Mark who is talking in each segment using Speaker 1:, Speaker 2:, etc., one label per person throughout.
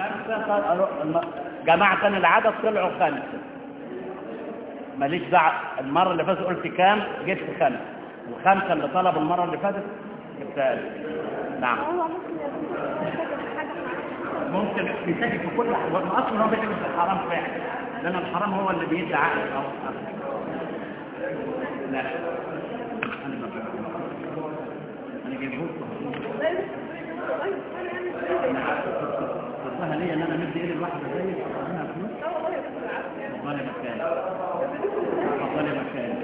Speaker 1: خمسة قال أروح- الم- جمعت أنا العدد طلعوا خمسة ماليش دعوة المرة اللي فاتت قلت كام جبت خمسة الخمسة اللي طلب المرة اللي فاتت جبتها لي. نعم
Speaker 2: هو ممكن يكون حاجة
Speaker 1: ممكن يتاجر في كل أحوال ما أصلا هو بيجي في الحرام فعلا لأن الحرام هو اللي بيدي عقل أو لا أنا ما بقول. أنا جايبه لكم والله ليا ان انا مدي ايدي الواحده زي انا فلوس والله مكان والله مكان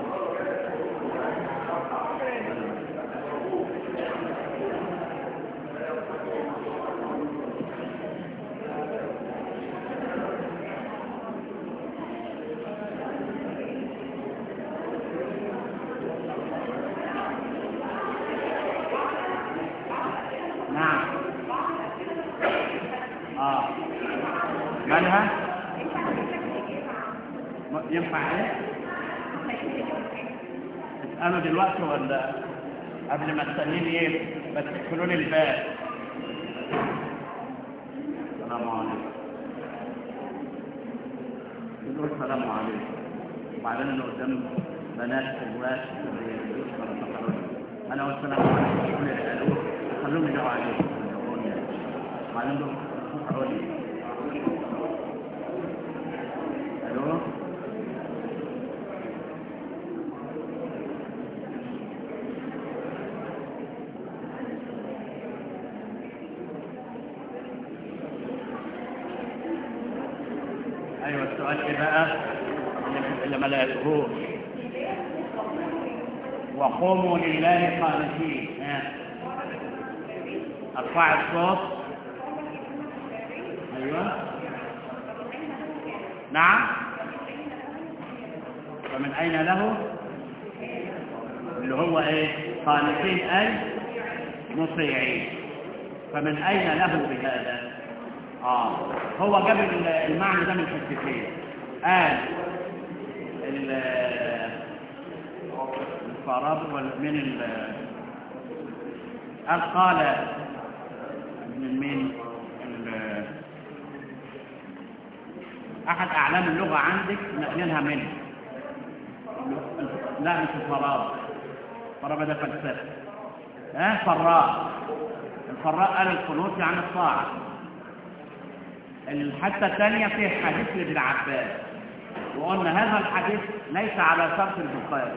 Speaker 1: نعم اه مالها م- ينفع ايه اسأله دلوقتي ولا قبل ما تسأليني ايه بس تقفلوا لي الباب السلام عليكم يقول السلام عليكم وبعدين اللي قدام بنات الواش انا قلت السلام عليكم يقول لي الو خلوهم يدعوا عليكم وبعدين دول حوالي الو ايوه السؤال ايه بقى اللي- اللي ما لقيتهوش وقوموا لله قانتين ها ارفع الصوت ايوه نعم فمن اين له اللي هو ايه قانتين اي مطيعين فمن اين له بهذا اه هو جاب ال- المعنى ده من حتتين قال ال- الفارابي ولا من ال قال قال من مين ال- احد اعلام اللغه عندك نقلها منه لا مش الفارابي الفارابي ده فلسفه ها فراء الفراء قال القنوت يعني الطاعه الحتة الثانية فيه حديث لابن عباس وقلنا هذا الحديث ليس على شرط البخاري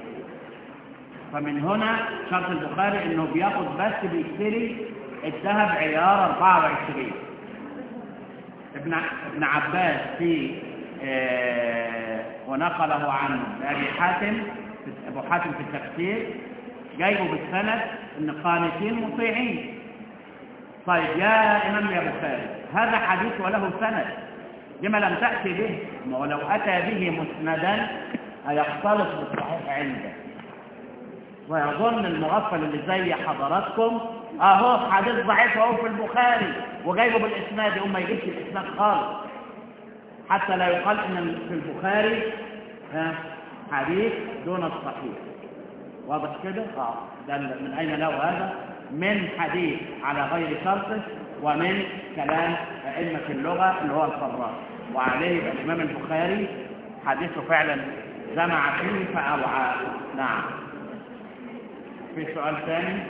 Speaker 1: فمن هنا شرط البخاري انه بياخد بس بيشتري الذهب عيار 24 ابن ابن عباس في آه، ونقله عن ابي حاتم ابو حاتم في التفسير جايبه بالسند ان قانتين مطيعين طيب يا إمام يا بخاري هذا حديث وله سند لما لم تأتي به ما ولو أتى به مسندا هيختلط بالصحيح عنده ويظن المغفل اللي زي حضراتكم اهو حديث ضعيف اهو في البخاري وجايبه بالاسناد يقوم ما يجيبش الاسناد خالص حتى لا يقال ان في البخاري ها حديث دون الصحيح واضح كده اه ده من اين له هذا من حديث على غير شرطه ومن كلام ائمه اللغه اللي هو الفراء وعليه يبقى الامام البخاري حديثه فعلا جمع فيه فاوعى نعم في سؤال ثاني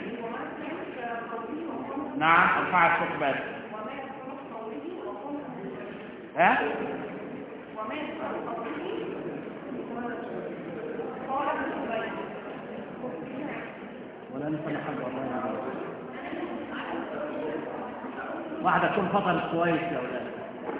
Speaker 1: نعم ارفع الصوت بس ها ولا نسمع حاجه والله يا رب. واحده تكون فطرت كويس يا اولاد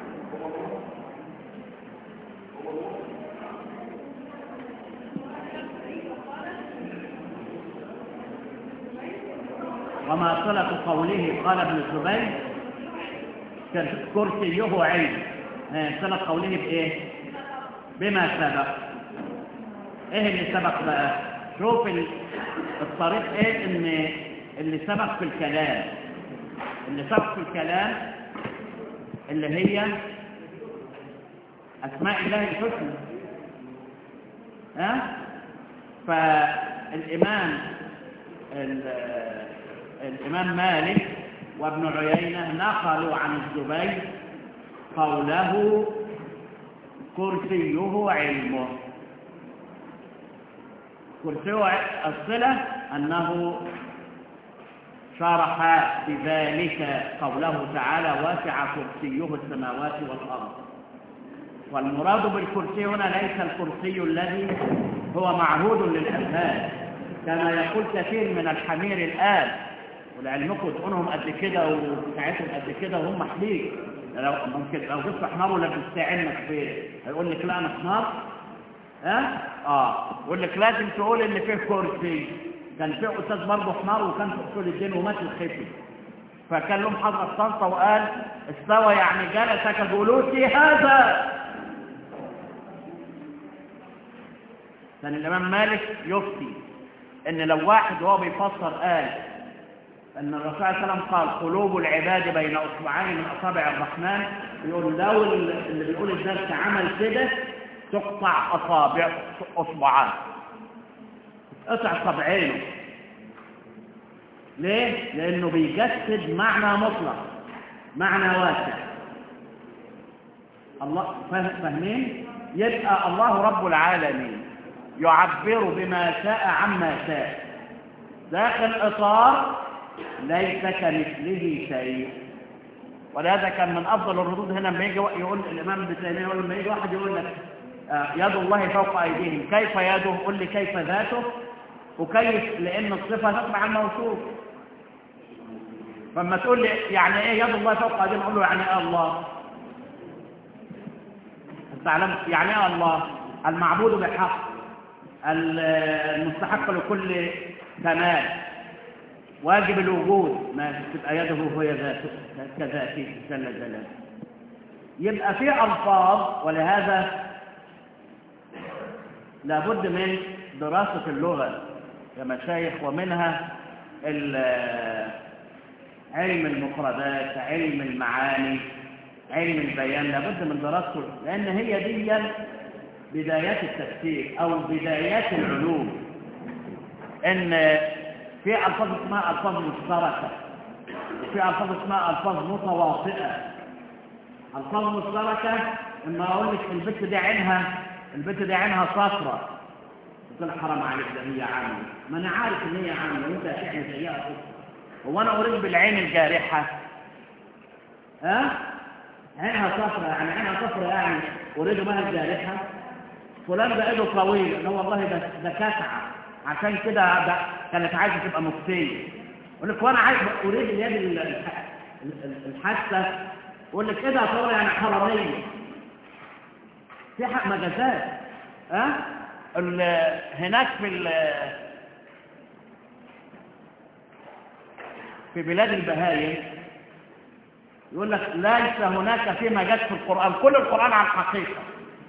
Speaker 1: وما صلة قوله قال ابن الزبير كرسيه علم آه، صلة قوله بإيه بما سبق ايه اللي سبق بقى شوف ال- الطريق ايه ان اللي سبق في الكلام اللي سبق في الكلام اللي هي اسماء الله الحسنى ها فالامام ال- الإمام مالك وابن عيينة نقلوا عن الزبير قوله كرسيه علمه كرسيه الصلة أنه شرح بذلك قوله تعالى واسع كرسيه السماوات والأرض والمراد بالكرسي هنا ليس الكرسي الذي هو معهود للأذهان كما يقول كثير من الحمير الآن ولعلمكم تقولهم قد كده وساعتهم قد كده وهم حليق لو ممكن لو جبت حمار ولا بتستعنك في هيقول لك لا انا حمار ها اه يقول لك لازم تقول ان فيه كرسي كان فيه استاذ برضه حمار وكان في اصول الدين ومات الخفي فكان له محاضره طنطا وقال استوى يعني جلس كجلوسي هذا كان الامام مالك يفتي ان لو واحد وهو بيفسر قال ان الرسول صلى الله عليه وسلم قال قلوب العباد بين اصبعين من اصابع الرحمن يقول لو اللي بيقول الدرس عمل كده تقطع اصابع اصبعان قطع صبعينه ليه لانه بيجسد معنى مطلق معنى واسع الله فاهمين يبقى الله رب العالمين يعبر بما شاء عما شاء داخل اطار ليس كمثله شيء ولهذا كان من افضل الردود هنا لما يجي يقول الامام ابن تيميه يقول لما يجي واحد يقول لك يد الله فوق ايديهم كيف يده قل لي كيف ذاته وكيف لان الصفه تتبع الموصوف فلما تقول لي يعني ايه يد الله فوق ايديهم اقول له يعني ايه الله تعلم يعني ايه الله المعبود بحق المستحق لكل كمال واجب الوجود ما تبقى يده هي ذاته كذاته جل جلاله يبقى في الفاظ ولهذا لابد من دراسة اللغة يا مشايخ ومنها علم المفردات علم المعاني علم البيان لابد من دراسته لأن هي دي بدايات التفسير أو بدايات العلوم إن في ألفاظ اسمها ألفاظ مشتركة وفي ألفاظ اسمها ألفاظ متواطئة ألفاظ مشتركة إما أقول لك البت دي عينها البت دي عينها صفرة قلت حرام عليك ده هي عامة ما أنا عارف إن هي عامة وأنت هتعمل زيها صفرة هو أنا أريد بالعين الجارحة ها عينها صفرة يعني عينها صفرة يعني أريد بها الجارحة فلان ده ايده طويل ان هو والله ده ده كاسعه عشان كده ده كانت عايزه تبقى مفتيه يقول لك وانا عايز اريد اليد الحاسه يقول لك ايه ده طويل يعني حراميه في حق مجازات ها أه؟ هناك في في بلاد البهايم يقول لك ليس هناك في مجاز في القرآن كل القرآن عن حقيقة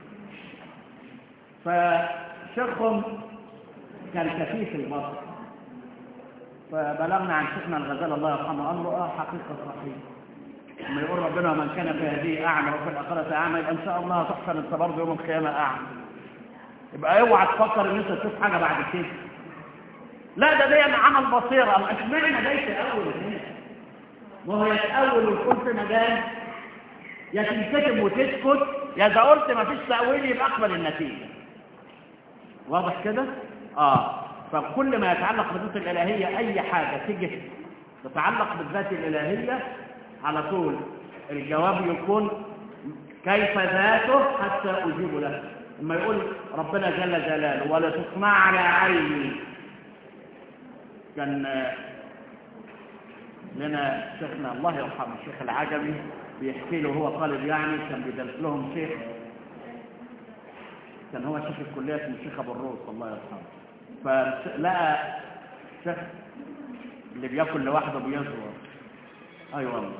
Speaker 1: فشيخهم كان كفيف البصر فبلغنا عن شيخنا الغزال الله يرحمه قال له اه حقيقة صحيح لما يقول ربنا من كان في هذه أعمى وفي الآخرة أعمى يبقى إن شاء الله تحسن أنت برضه يوم القيامة أعمى يبقى اوعى تفكر إن أنت تشوف حاجة بعد كده لا ده ده عمل بصيرة اشمعنى ده يتأول هنا ما هو يتأول ويكون في مجال يا تنكتب وتسكت يا إذا قلت ما فيش تأويل يبقى أقبل النتيجة واضح كده اه فكل ما يتعلق بالذات الالهيه اي حاجه تيجي تتعلق بالذات الالهيه على طول الجواب يكون كيف ذاته حتى اجيب له لما يقول ربنا جل جلاله ولا تصنع على عيني كان لنا شيخنا الله يرحمه الشيخ العجمي بيحكي له هو طالب يعني كان بيدرس لهم شيخ كان هو شيخ الكلية اسمه الشيخ أبو الروس الله يرحمه فلقى شيخ اللي بياكل لوحده بيصور أيوة والله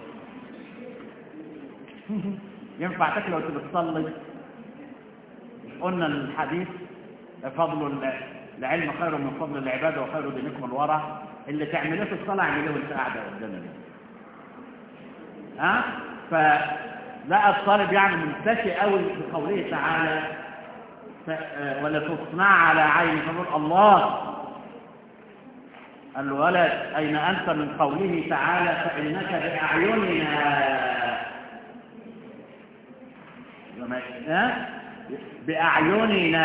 Speaker 1: ينفع تاكل وانت بتصلي قلنا الحديث فضل العلم خير من فضل العبادة وخير دينكم الورع اللي تعملوه في الصلاة اعملوه وانت قاعدة قدامنا ها فلقى الطالب يعني منتشي قوي في قوله تعالى ولا تصنع على عيني فنقول الله قال له ولد أين أنت من قوله تعالى فإنك بأعيننا ها؟ بأعيننا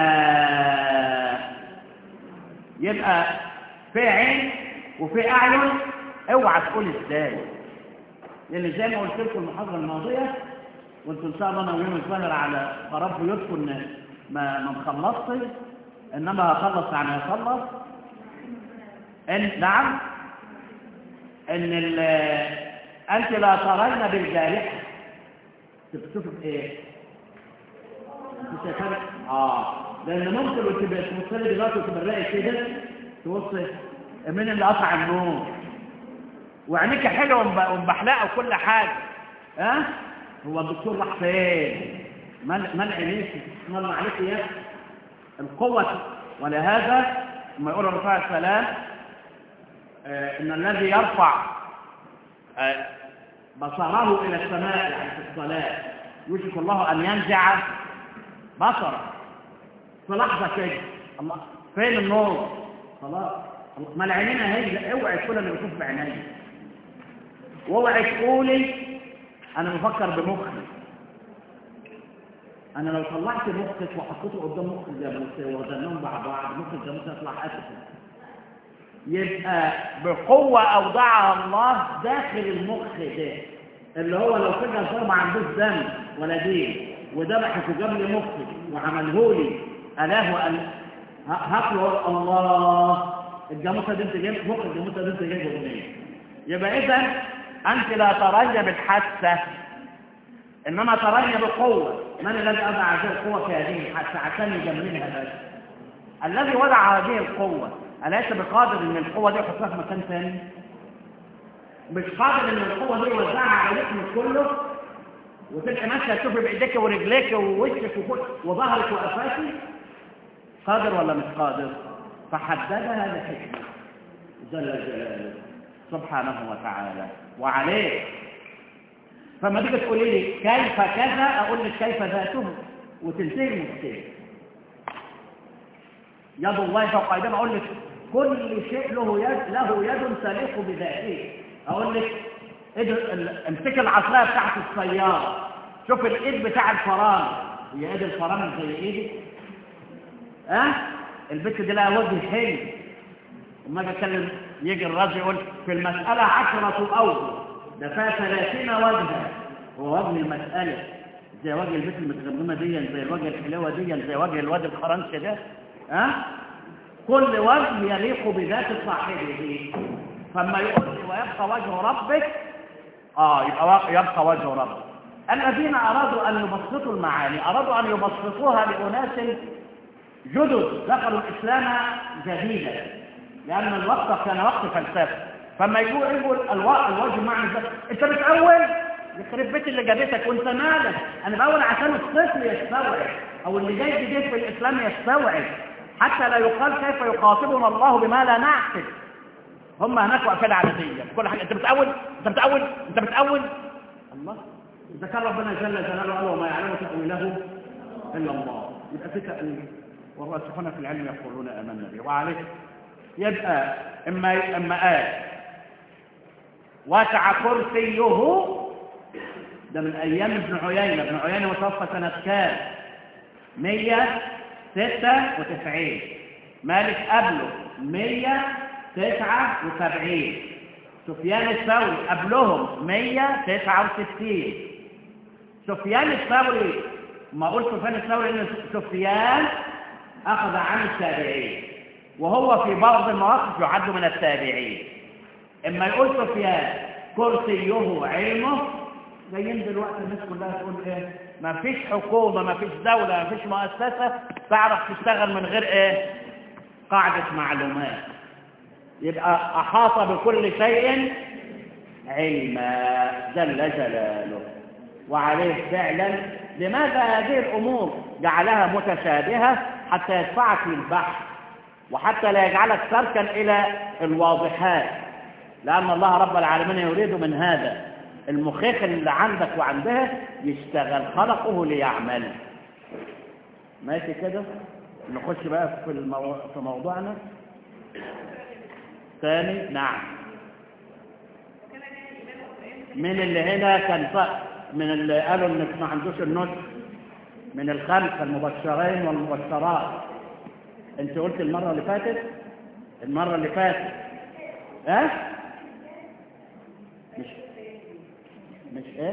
Speaker 1: يبقى في عين وفي أعين اوعى تقول ازاي لأن زي ما قلت لكم المحاضرة الماضية وانتم ان شاء الله ناويين الظاهر على قرار بيوتكم ان ما ما نخلصش انما هخلص يعني هخلص ان نعم ان ال انت لا ترين بالجارحه تشوف ايه انت شايفها اه لان ممكن وتبقى توصلي دلوقتي وتبرقي كده توصي مين اللي قطع النور وعينيك حلوه ومب- ومبحلقه وكل حاجه ها أه؟ هو الدكتور راح فين من من عينيك اسم الله عليك يا أخي. القوه ولهذا لما يقول الرسول عليه السلام آه، ان الذي يرفع آه، بصره الى السماء يعني في الصلاه يوشك الله ان ينزع بصره في لحظه كده الله فين النور خلاص ما العينين اهي اوعي تقول انا بشوف بعيني واوعي تقولي انا بفكر بمخي انا لو طلعت مخك وحطيته قدام مخ الجاموسه ووزنهم مع بعض مخ الجاموسه يطلع اسفل يبقى بقوة أوضعها الله داخل المخ ده اللي هو لو كده الزر ما عندوش دم ولا دين وذبحه جاب لي مخي وعمله لي ألاه وأن هاكله الله الجاموسة دي انت جايب مخ الجاموسة دي انت جايبه منين يبقى إذا أنت لا ترين بالحاسة إنما ترين بقوة من الذي أضع هذه القوة في هذه الحاسة عشان يجملها بس الذي وضع هذه القوة أليس بقادر إن القوة دي يحطها في مكان ثاني؟ مش قادر إن القوة دي يوزعها على جسمك كله وتبقى ماشية تشوفي بإيديك ورجليك ووشك وكل وظهرك وقفاتي قادر ولا مش قادر؟ فحددها لحكمة جل جلاله سبحانه وتعالى وعليه فما تيجي تقولي لي كيف كذا أقول لك كيف ذاته وتنتهي المشكلة يد الله فوق ايدينا اقول لك كل شيء له يد له يد تليق بذاته اقول لك إيد ال- امسك العصايه بتاعت السياره شوف الايد بتاع الفرامل هي ايد الفرامل زي ايدي ها أه؟ البت دي لها وجه حلو وما اجي اتكلم يجي الراجل يقول في المساله عشرة اوجه ده فيها 30 وجها هو وجه المساله زي وجه البت المتغممه دي زي الوجه الحلوه دي زي وجه الواد الخرنش ده ها كل وجه يليق بذات صاحبه فما يقول لي ويبقى وجه ربك اه يبقى و- يبقى وجه ربك الذين ارادوا ان يبسطوا المعاني ارادوا ان يبسطوها لاناس جدد دخلوا الاسلام جديدا لان الوقت كان وقت فلسفه فما يقول يقول الو- الوجه معنى ذلك انت بتأول يخرب بيت اللي جابتك وانت مالك انا بقول عشان الطفل يستوعب او اللي جاي جديد في الاسلام يستوعب حتى لا يقال كيف يخاطبنا الله بما لا نعقل هم هناك واقفين على دي كل حاجه انت بتأول انت بتأول انت بتأول الله اذا كان ربنا جل جلاله قال وما يعلم تأويله الا الله يبقى في تأويل والراسخون في العلم يقولون امنا به وعليه يبقى اما اما قال وسع كرسيه ده من ايام ابن عيينه ابن عيينه متوفى سنه كام 196 مالك قبله 179 سفيان الثوري قبلهم 169 سفيان الثوري ما قلت سفيان الثوري ان سفيان اخذ عن التابعين وهو في بعض المواقف يعد من التابعين اما يقول سفيان كرسيه علمه جايين دلوقتي الناس كلها تقول ايه ما فيش حكومه ما فيش دوله ما فيش مؤسسه تعرف تشتغل من غير ايه قاعده معلومات يبقى احاط بكل شيء علما جل جلاله وعليه فعلا لماذا هذه الامور جعلها متشابهه حتى يدفعك للبحث وحتى لا يجعلك تركا الى الواضحات لان الله رب العالمين يريد من هذا المخيخ اللي عندك وعندها يشتغل خلقه ليعمل ماشي كده نخش بقى في المو... في موضوعنا ثاني نعم من اللي هنا كان ف- من اللي قالوا ان ما عندوش النص من الخمسه المبشرين والمبشرات انت قلت المره اللي فاتت المره اللي فاتت ها مش مش ايه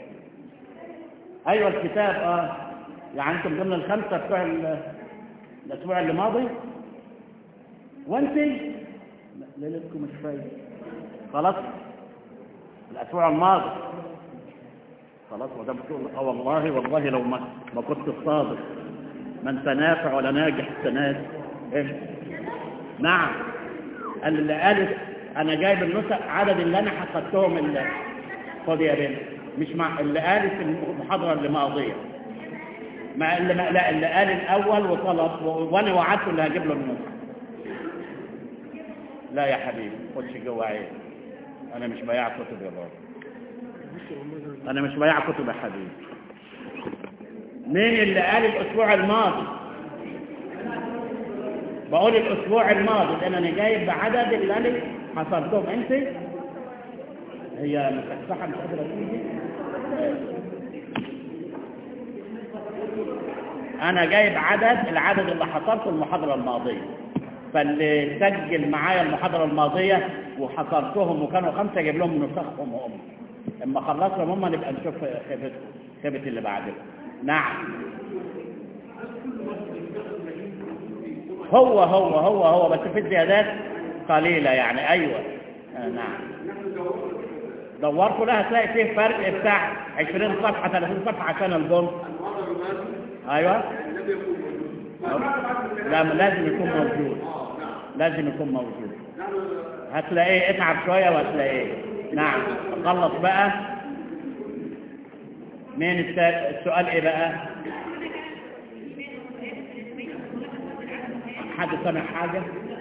Speaker 1: ايوه الكتاب اه يعني انتم ضمن الخمسه بتوع ال- الاسبوع اللي ماضي وانت لا، ليلتكم مش فايده خلاص الاسبوع الماضي خلاص ما دام بتقول اه والله والله لو ما ما كنت صادق ما انت نافع ولا ناجح السنه دي إيه؟ نعم اللي قالت انا جايب النسخ عدد اللي انا حسبتهم اللي خد يا بنت مش مع اللي قالت في المحاضره اللي ماضيه ما اللي ما لا اللي قال الاول وطلب و- وانا وعدته اللي هجيب له النسخ لا يا حبيبي خش جوه عين انا مش بياع كتب يا بابا انا مش بياع كتب يا حبيبي مين اللي قال الاسبوع الماضي بقول الاسبوع الماضي لان انا جايب بعدد اللي انا حصلتهم انت هي مكسحه مش قادره تيجي انا جايب عدد العدد اللي حصلته المحاضره الماضيه فاللي سجل معايا المحاضره الماضيه وحصرتهم وكانوا خمسه اجيب لهم نسخهم هم اما خلصهم هم نبقى نشوف خيبه خيبه اللي بعدهم نعم هو هو هو هو بس في زيادات قليله يعني ايوه آه نعم دورتوا لها هتلاقي فيه فرق بتاع 20 صفحه 30 صفحه عشان الجمله ايوه لا لازم يكون موجود لازم يكون موجود هتلاقيه اتعب شويه وهتلاقيه نعم خلص بقى مين التا- السؤال ايه بقى حد سمع حاجه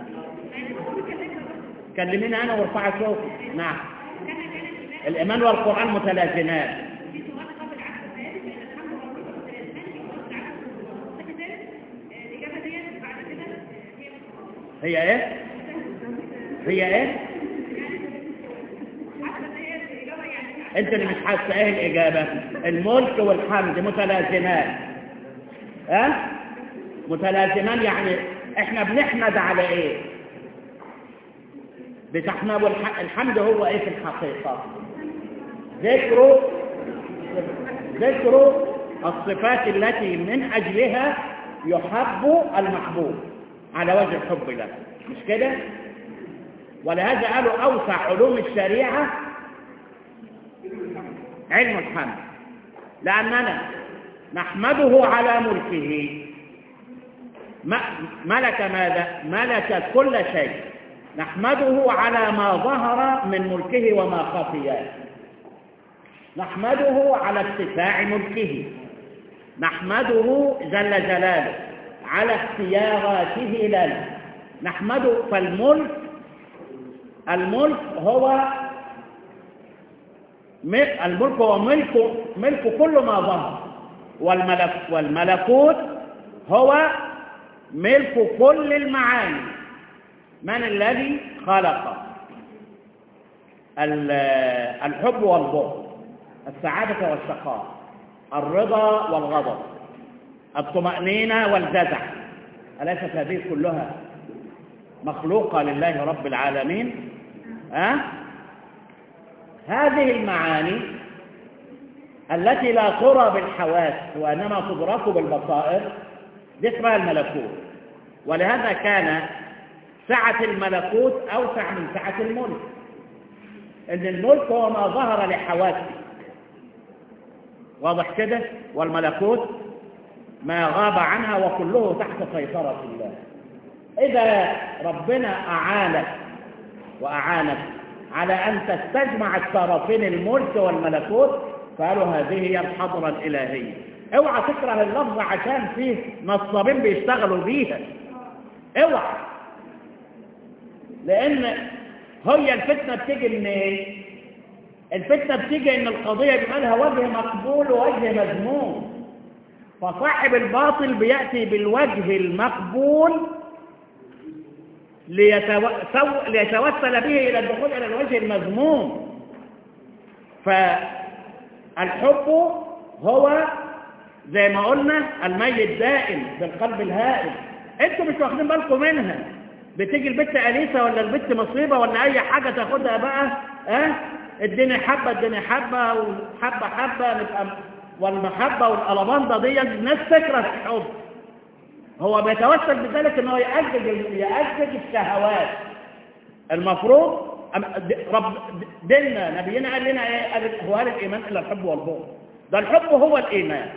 Speaker 1: كلميني انا وارفعي صوتك نعم الايمان والقران متلازمان هي ايه هي ايه انت اللي مش حاسه ايه الاجابه الملك والحمد متلازمان ها أه؟ متلازمان يعني احنا بنحمد على ايه بتحمد والح- الحمد هو ايه في الحقيقه ذكر ذكر الصفات التي من اجلها يحب المحبوب على وجه الحب له مش كده ولهذا قالوا اوسع علوم الشريعه علم الحمد لاننا نحمده على ملكه م- ملك ماذا ملك كل شيء نحمده على ما ظهر من ملكه وما خفي نحمده على اتساع ملكه نحمده جل جلاله على اختياراته لنا نحمده فالملك الملك هو م- الملك هو ملك ملك كل ما ظهر والملك والملكوت هو ملك كل المعاني من الذي خلق ال- الحب والبغض السعادة والشقاء الرضا والغضب الطمأنينة والجزع أليست هذه كلها مخلوقة لله رب العالمين أه؟ هذه المعاني التي لا ترى بالحواس وإنما تدرك بالبصائر دي اسمها الملكوت ولهذا كان سعة الملكوت أوسع من سعة الملك إن الملك هو ما ظهر لحواسك واضح كده والملكوت ما غاب عنها وكله تحت سيطرة الله إذا ربنا أعانك وأعانك على أن تستجمع الطرفين الملك والملكوت فقالوا هذه هي الحضرة الإلهية اوعى تكره اللفظ عشان فيه نصابين بيشتغلوا بيها اوعى لأن هي الفتنة بتيجي من ايه؟ الفتنة بتيجي ان القضية بيبقى لها وجه مقبول ووجه مذموم فصاحب الباطل بيأتي بالوجه المقبول ليتو... سو... ليتوسل به إلى الدخول إلى الوجه المذموم فالحب هو زي ما قلنا الميت الدائم بالقلب الهائل انتوا مش واخدين بالكم منها بتيجي البت أليسة ولا البت مصيبة ولا أي حاجة تاخدها بقى اه الدنيا حبة الدنيا حبة وحبة حبة نبقى والمحبة والألباندا دي الناس تكره الحب هو بيتوسل بذلك ان هو يأجج يأجج الشهوات المفروض رب ديننا نبينا قال لنا ايه قال هو قال الايمان الا الحب والبغض ده الحب هو الايمان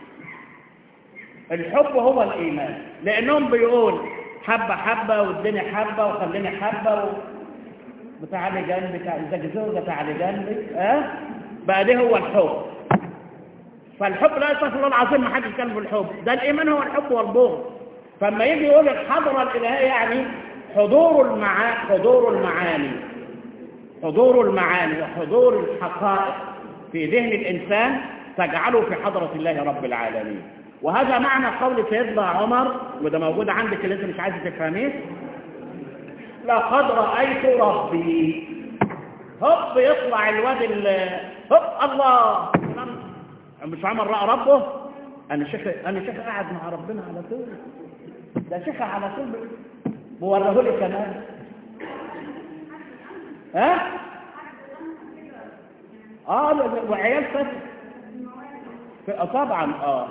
Speaker 1: الحب هو الايمان لانهم بيقول حبه حبه والدنيا حبه وخليني حبه و... وتعالي جنبي تعالي زوجة تعالي جنبي اه بقى ده هو الحب فالحب لا يستغفر الله العظيم ما حدش كان في الحب ده الايمان هو الحب والبغض فلما يجي يقول الحضره الالهيه يعني حضور المعاني حضور المعاني حضور المعاني وحضور الحقائق في ذهن الانسان تجعله في حضره الله رب العالمين وهذا معنى قول سيدنا عمر وده موجود عندك اللي انت مش عايز تفهميه لقد رايت ربي هوب يطلع الواد هوب الله مش عمر راى ربه انا شيخ انا شيخ قاعد مع ربنا على طول ده شيخ على طول بوريه لي كمان ها اه وعيال فتح طبعا اه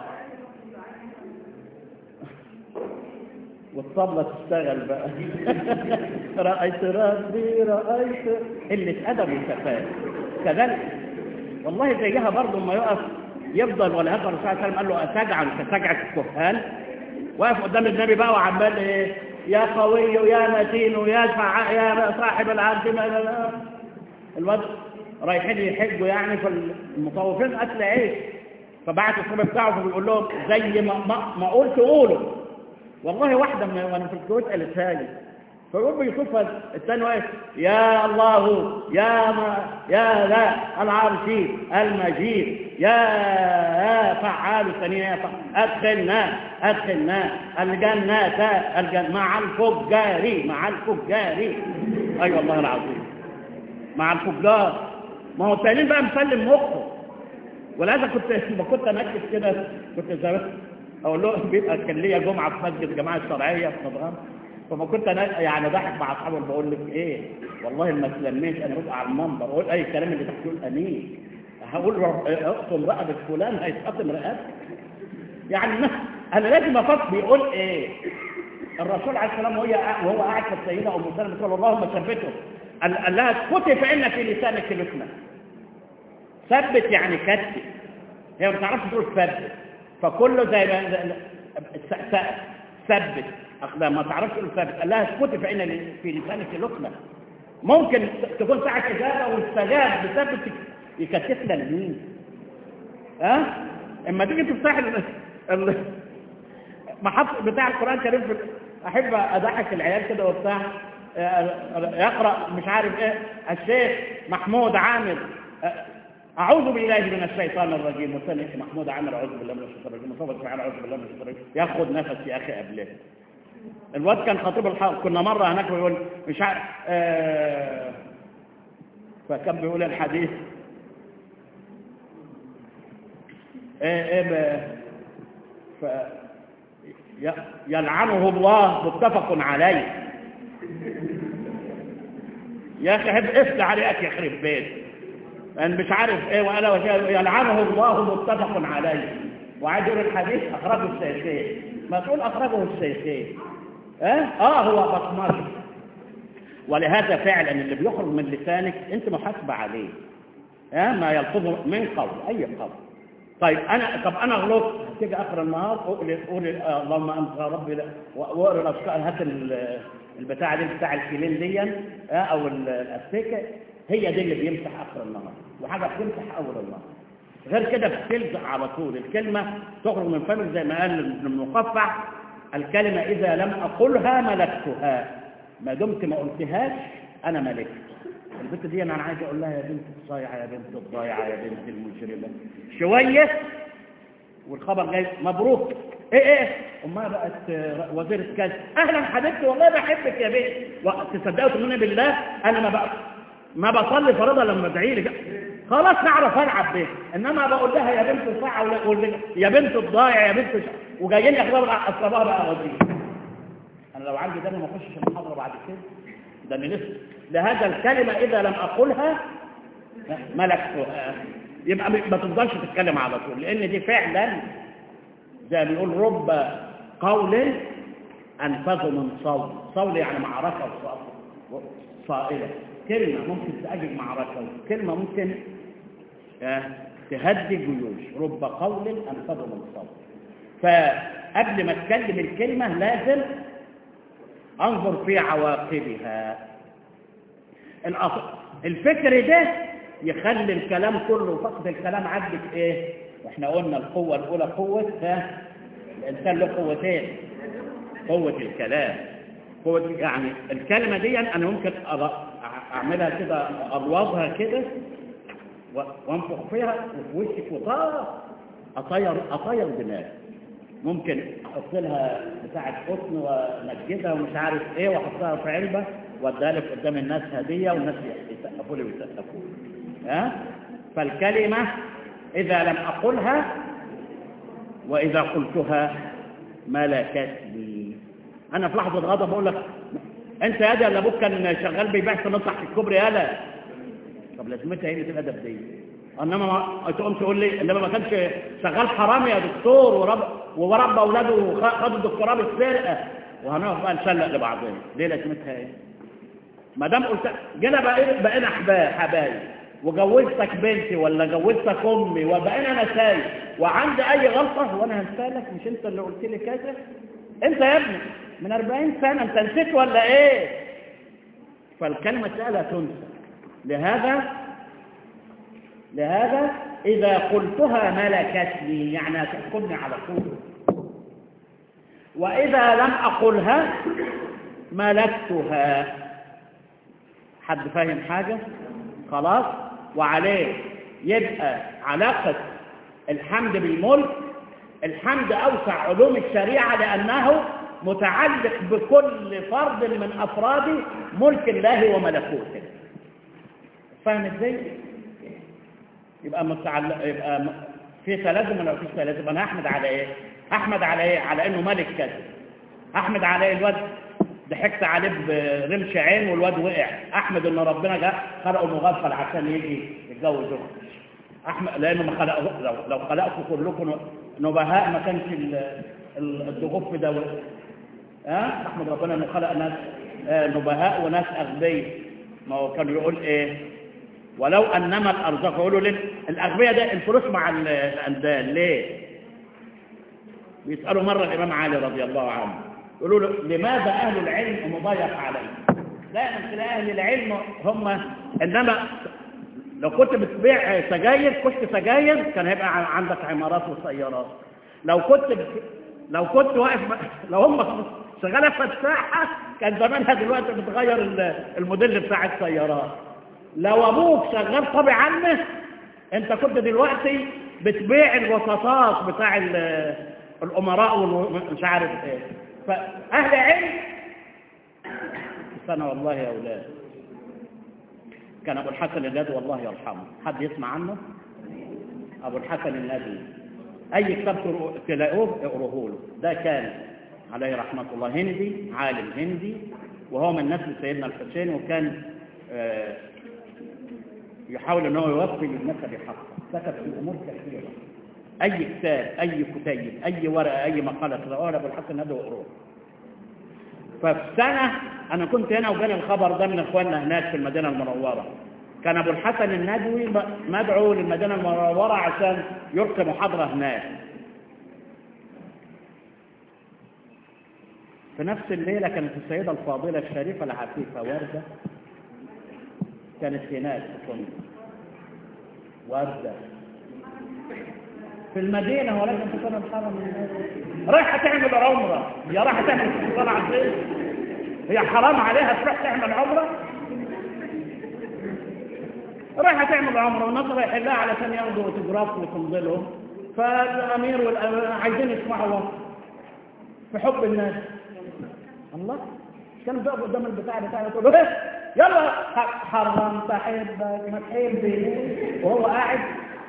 Speaker 1: والطبلة تشتغل بقى رأيت ربي رأيت قلة أدب وكفاءة كذلك والله زيها برضه ما يقف يفضل ولا يقف الرسول صلى الله عليه وسلم قال له أتجعل كتجعل الكهان واقف قدام النبي بقى وعمال ايه يا قوي يا متين يا فع... يا صاحب العبد ما الواد رايحين يحجوا يعني فالمطوفين اكل عيش فبعت الصبح بتاعه فبيقول لهم زي ما ما, ما قلت قولوا والله واحده من وانا في الكويت قالتها لي فيقول بيشوفها الثاني واقف يا الله يا ما يا ذا العرش المجيد يا يا فعال الثانية يا فعال أدخلنا أدخلنا الجنة الجنة مع الفجار مع الفجار أي أيوة والله العظيم مع الفجار ما هو التانيين بقى مسلم مخه ولهذا كنت ما كنت انكد كده كنت زمان اقول له بيبقى كان ليا جمعه في مسجد الجماعه الشرعيه في مدغام فما كنت انا يعني ضحك مع اصحابي بقول لك ايه والله ما تلميش انا ببقى على المنبر اقول اي كلام اللي تحت يقول امين هقول اقسم رقبه فلان هيتقسم رقبتك يعني انا لازم افكر بيقول ايه الرسول عليه السلام وهي وهو قاعد في السيده ام سلمة تقول اللهم ثبته قال لها اسكتي فان في لسانك لسنه ثبت يعني كتب هي ما تعرفش تقول ثبت فكله زي ما ثبت أخذها ما تعرفش تقول ثابت قال لها اسكتي فإن في لسانك لقمة ممكن تكون ساعة إجابة واستجاب بثبت يكتفنا لمين ها اما تيجي تفتح ال... محط بتاع القرآن الكريم في أحب أضحك العيال كده وبتاع يقرأ مش عارف ايه الشيخ محمود عامر أعوذ بالله من الشيطان الرجيم والثاني محمود عامر أعوذ بالله من الشيطان الرجيم وصوت تعالى أعوذ بالله من الشيطان الرجيم ياخد نفس يا أخي قبله الواد كان خطيب الحق كنا مرة هناك بيقول مش عارف آه فكان بيقول الحديث ايه ايه ف يلعنه الله متفق عليه يا اخي حب اسل عليك يخرب بيت لان مش عارف ايه وانا يلعنه الله متفق عليه وعايز يقول الحديث اخرجه السيسي ما تقول اخرجه السيسي اه اه هو بصمجي ولهذا فعلا اللي بيخرج من لسانك انت محاسبه عليه اه ما يلفظه من قول اي قول طيب انا طب انا غلطت تيجي اخر النهار اقول اقول آه اللهم انت ربي واقرا الاشكال هات البتاعه دي بتاع الكيلين دي اه او الاستيكه هي دي اللي بيمسح اخر النهار وحاجه بتمسح اول النهار غير كده بتلزق على طول الكلمه تخرج من فمك زي ما قال المقفع الكلمه اذا لم اقولها ملكتها ما دمت ما قلتهاش انا ملكت البنت دي انا عايز اقول لها يا بنت الصايعه يا بنت الضايعه يا بنت المجرمه شويه والخبر جاي مبروك ايه ايه امها بقت آه، وزيرة كذا اهلا حبيبتي والله بحبك يا بنت تصدقوا تؤمنوا بالله انا ما بقى ما بصلي فريضه لما ادعي لك خلاص نعرف العب بيه انما بقول لها يا بنت الساعه ولا ولا- يا بنت الضايع يا بنت ش... وجايين ياخدوها بقى اصلها بقى وزير انا لو عندي ده ما اخشش المحاضره بعد كده ده انا لسه لهذا الكلمه اذا لم اقولها ملكتها يبقى ما تفضلش تتكلم على طول لان دي فعلا زي ما بيقول رب قول انفذ من صول صول يعني معركه وص- صائله كلمه ممكن تأجل معركه كلمه ممكن آه، تهدي الجيوش رب قول انفذ من صول فقبل ما اتكلم الكلمه لازم انظر في عواقبها الأص- الفكر ده يخلي الكلام كله فقط الكلام عندك ايه واحنا قلنا القوة الاولى قوة ها الانسان له قوتين قوة الكلام قوة يعني الكلمة دي انا ممكن أض- اعملها كده ابوظها كده و- وانفخ فيها وفي وشك وطار اطير اطير دماغي ممكن احط لها بتاعه قطن ومسجدها ومش عارف ايه واحطها في علبه واديها لك قدام الناس هديه والناس يسقفوا لي ويسقفوا لي ها فالكلمه اذا لم اقلها واذا قلتها ملكت لي انا في لحظه غضب بقول لك انت يا ده اللي ابوك كان شغال بيبيع سمنت تحت الكوبري يالا طب لازمتها ايه في الادب دي انما ما تقوم تقول لي انما ما كانش شغال حرامي يا دكتور ورب وربى اولاده وخ- خد الدكتوراه بالسرقه وهنقف بقى نشلق لبعضنا ليه لازمتها ايه ما دام قلت جينا بقينا بقينا احباب حبايب وجوزتك بنتي ولا جوزتك امي وبقينا انا سايق وعندي اي غلطه وانا هنسالك مش انت اللي قلت لي كذا انت يا ابني من 40 سنه انت نسيت ولا ايه فالكلمه لا تنسى لهذا لهذا إذا قلتها ملكت لي يعني تحكمني على طول وإذا لم أقلها ملكتها حد فاهم حاجة خلاص وعليه يبقى علاقة الحمد بالملك الحمد أوسع علوم الشريعة لأنه متعلق بكل فرد من أفراد ملك الله وملكوته فاهم ازاي؟ يبقى متعلق يبقى م- في تلازم ولا مفيش تلازم انا احمد على ايه احمد على ايه على انه ملك كذا احمد على ايه الواد ضحكت عليه برمش عين والواد وقع احمد ان ربنا جاء خلقه مغفل عشان يجي يتجوز اخته احمد لانه ما خلقه لو, لو خلقكم كلكم نبهاء ما كانش ال- ال- الضغوف ده وقع. ها احمد ربنا انه خلق ناس آه، نبهاء وناس اغبياء ما هو كان يقول ايه ولو انما الارزاق يقولوا ليه الاغبياء ده الفلوس مع ال- الاندال ليه بيسالوا مره الامام علي رضي الله عنه يقولوا له لماذا اهل العلم مضيق عليهم لا من اهل العلم هم انما لو كنت بتبيع سجاير كشك سجاير كان هيبقى ع- عندك عمارات وسيارات لو كنت بت- لو كنت واقف ب- لو هم شغاله فساحه كان زمانها دلوقتي بتغير ال- الموديل بتاع السيارات لو ابوك شغال طبي عنه انت كنت دلوقتي بتبيع الوسطات بتاع ال- الامراء ومش عارف ايه فاهل علم سنه والله يا اولاد كان ابو الحسن الندوي والله يرحمه حد يسمع عنه ابو الحسن الندوي اي كتاب ترو- تلاقوه اقروه له ده كان عليه رحمه الله هندي عالم هندي وهو من نسل سيدنا الحسين وكان آه، يحاول ان هو يوفي للنسب حقه كتب في امور كثيره اي كتاب اي كتيب اي ورقه اي مقاله تلاقوها ابو الحسن الندوي اقروه ففي سنة أنا كنت هنا وجاني الخبر ده من إخواننا هناك في المدينة المنورة كان أبو الحسن الندوي م- مدعو للمدينة المنورة عشان يلقي محاضرة هناك في نفس الليلة كانت السيدة الفاضلة الشريفة العفيفة وردة كانت هناك في فندق. وردة في المدينة ولكن في سنة الحرم رايحة تعمل عمرة هي رايحة تعمل سلطان عزيز هي حرام عليها تروح تعمل عمرة رايحة تعمل عمرة والناس رايح لها علشان ياخدوا اوتوجراف وتمضي لهم فالأمير والأمير عايزين يسمعوا في حب الناس الله مش كانوا بيقفوا قدام البتاع بتاعنا يقول له ايه يلا ح- حرمت احبك ما تحبني وهو قاعد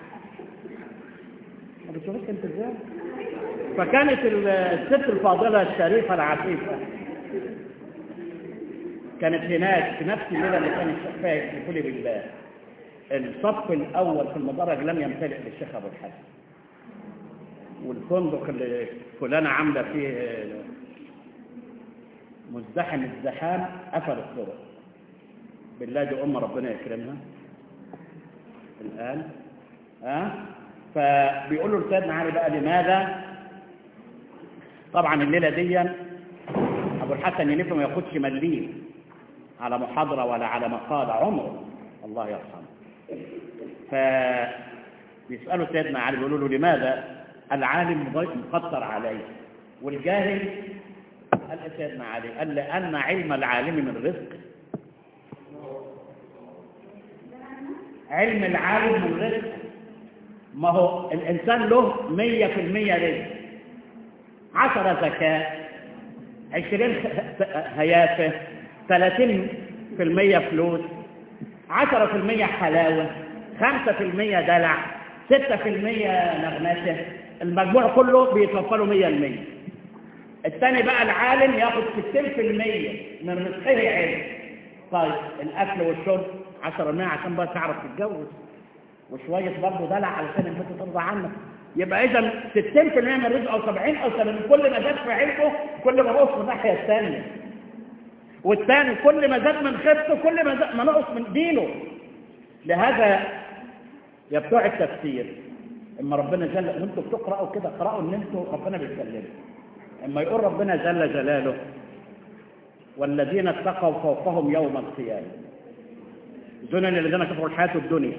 Speaker 1: ما بتشوفش انت ازاي فكانت ال- الست الفاضله الشريفه العفيفه كانت هناك في نفس الليله اللي كانت فيها يحلفوا بالله الصف الاول في المدرج لم يمتلئ للشيخ ابو الحسن والفندق اللي فلانه عامله فيه مزدحم الزحام قفل الطرق بالله دي ام ربنا يكرمها الان ها فبيقولوا لسيدنا علي بقى لماذا طبعا الليله دي ابو الحسن ينفع ما ياخدش مليم على محاضره ولا على مقاله عمره الله يرحمه فبيسالوا سيدنا علي بيقولوا له لماذا العالم مقدر عليه والجاهل قال إيه سيدنا علي قال لأن علم العالم من رزق علم العالم من رزق ما هو الإنسان له مية في المية رزق عشرة زكاة عشرين هيافة ثلاثين في المية فلوس عشرة في المية حلاوة خمسة في المية دلع ستة في المية نغمشة المجموع كله بيتوفى مية المية الثاني بقى العالم ياخد ستين في المية من رزقه علم طيب الأكل والشرب عشرة مية عشان بقى تعرف تتجوز وشوية برضه دلع علشان البنت ترضى عنك يبقى إذا 60% من رزقه أو 70 أو 80 كل ما زاد في علمه كل ما نقص من الناحية الثانية والثاني كل ما زاد من خبته كل ما زاد ما نقص من دينه لهذا يا بتوع التفسير اما ربنا جل وانتوا بتقراوا كده اقراوا ان انتوا ربنا بيتكلم اما يقول ربنا جل جلاله والذين اتقوا فوقهم يوم القيامه زنن الذين كفروا الحياه الدنيا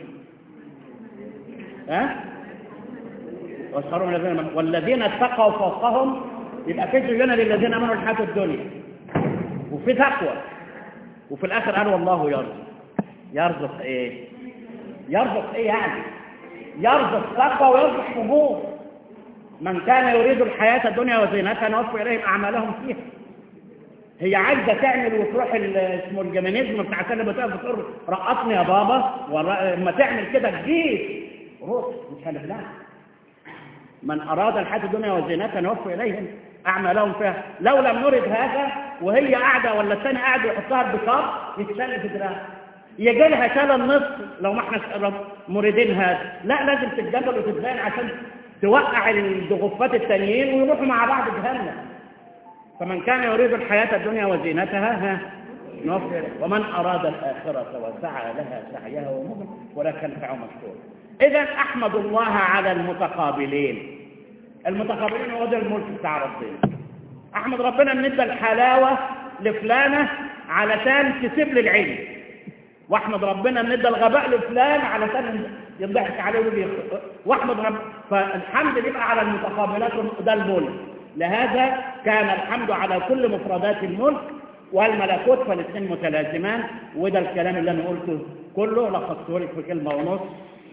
Speaker 1: ها واسخروا من الذين آمنوا. والذين اتقوا فوقهم يبقى في زينه للذين امنوا الحياه الدنيا وفي تقوى وفي الاخر قال والله يرزق يرزق ايه يرزق ايه يعني يرزق تقوى ويرزق فجور من كان يريد الحياة الدنيا وزينتها نوفي إليهم أعمالهم فيها هي عايزة تعمل وتروح ال- اسمه الجمانيزم بتاع اللي بتقف بتقول رقصني يا بابا ولما تعمل كده تجيب روح مش هنبلعها من أراد الحياة الدنيا وزينتها نوفي إليهم أعمالهم فيها لو لم نرد هذا وهي قاعدة ولا الثاني قاعد يحطها بكار يتشل في دراعها يجي لها شال النصف لو ما احنا مريدين هذا لا لازم تتجبل وتتبان عشان توقع الضغوفات التانيين ويروحوا مع بعض جهنم فمن كان يريد الحياة الدنيا وزينتها ها نوفر ومن أراد الآخرة وسعى لها سعيها ومؤمن ولا كان سعيه مشكور إذا أحمد الله على المتقابلين المتقابلين هو ده الملك بتاع ربنا أحمد ربنا ان ادى الحلاوة لفلانة علشان تسيب لي العلم واحمد ربنا ان ادى الغباء لفلان علشان يضحك عليه ويقول واحمد رب فالحمد بيبقى على المتقابلات ده الملك لهذا كان الحمد على كل مفردات الملك والملكوت فالاثنين متلازمان وده الكلام اللي انا قلته كله لخصته لك في كلمه ونص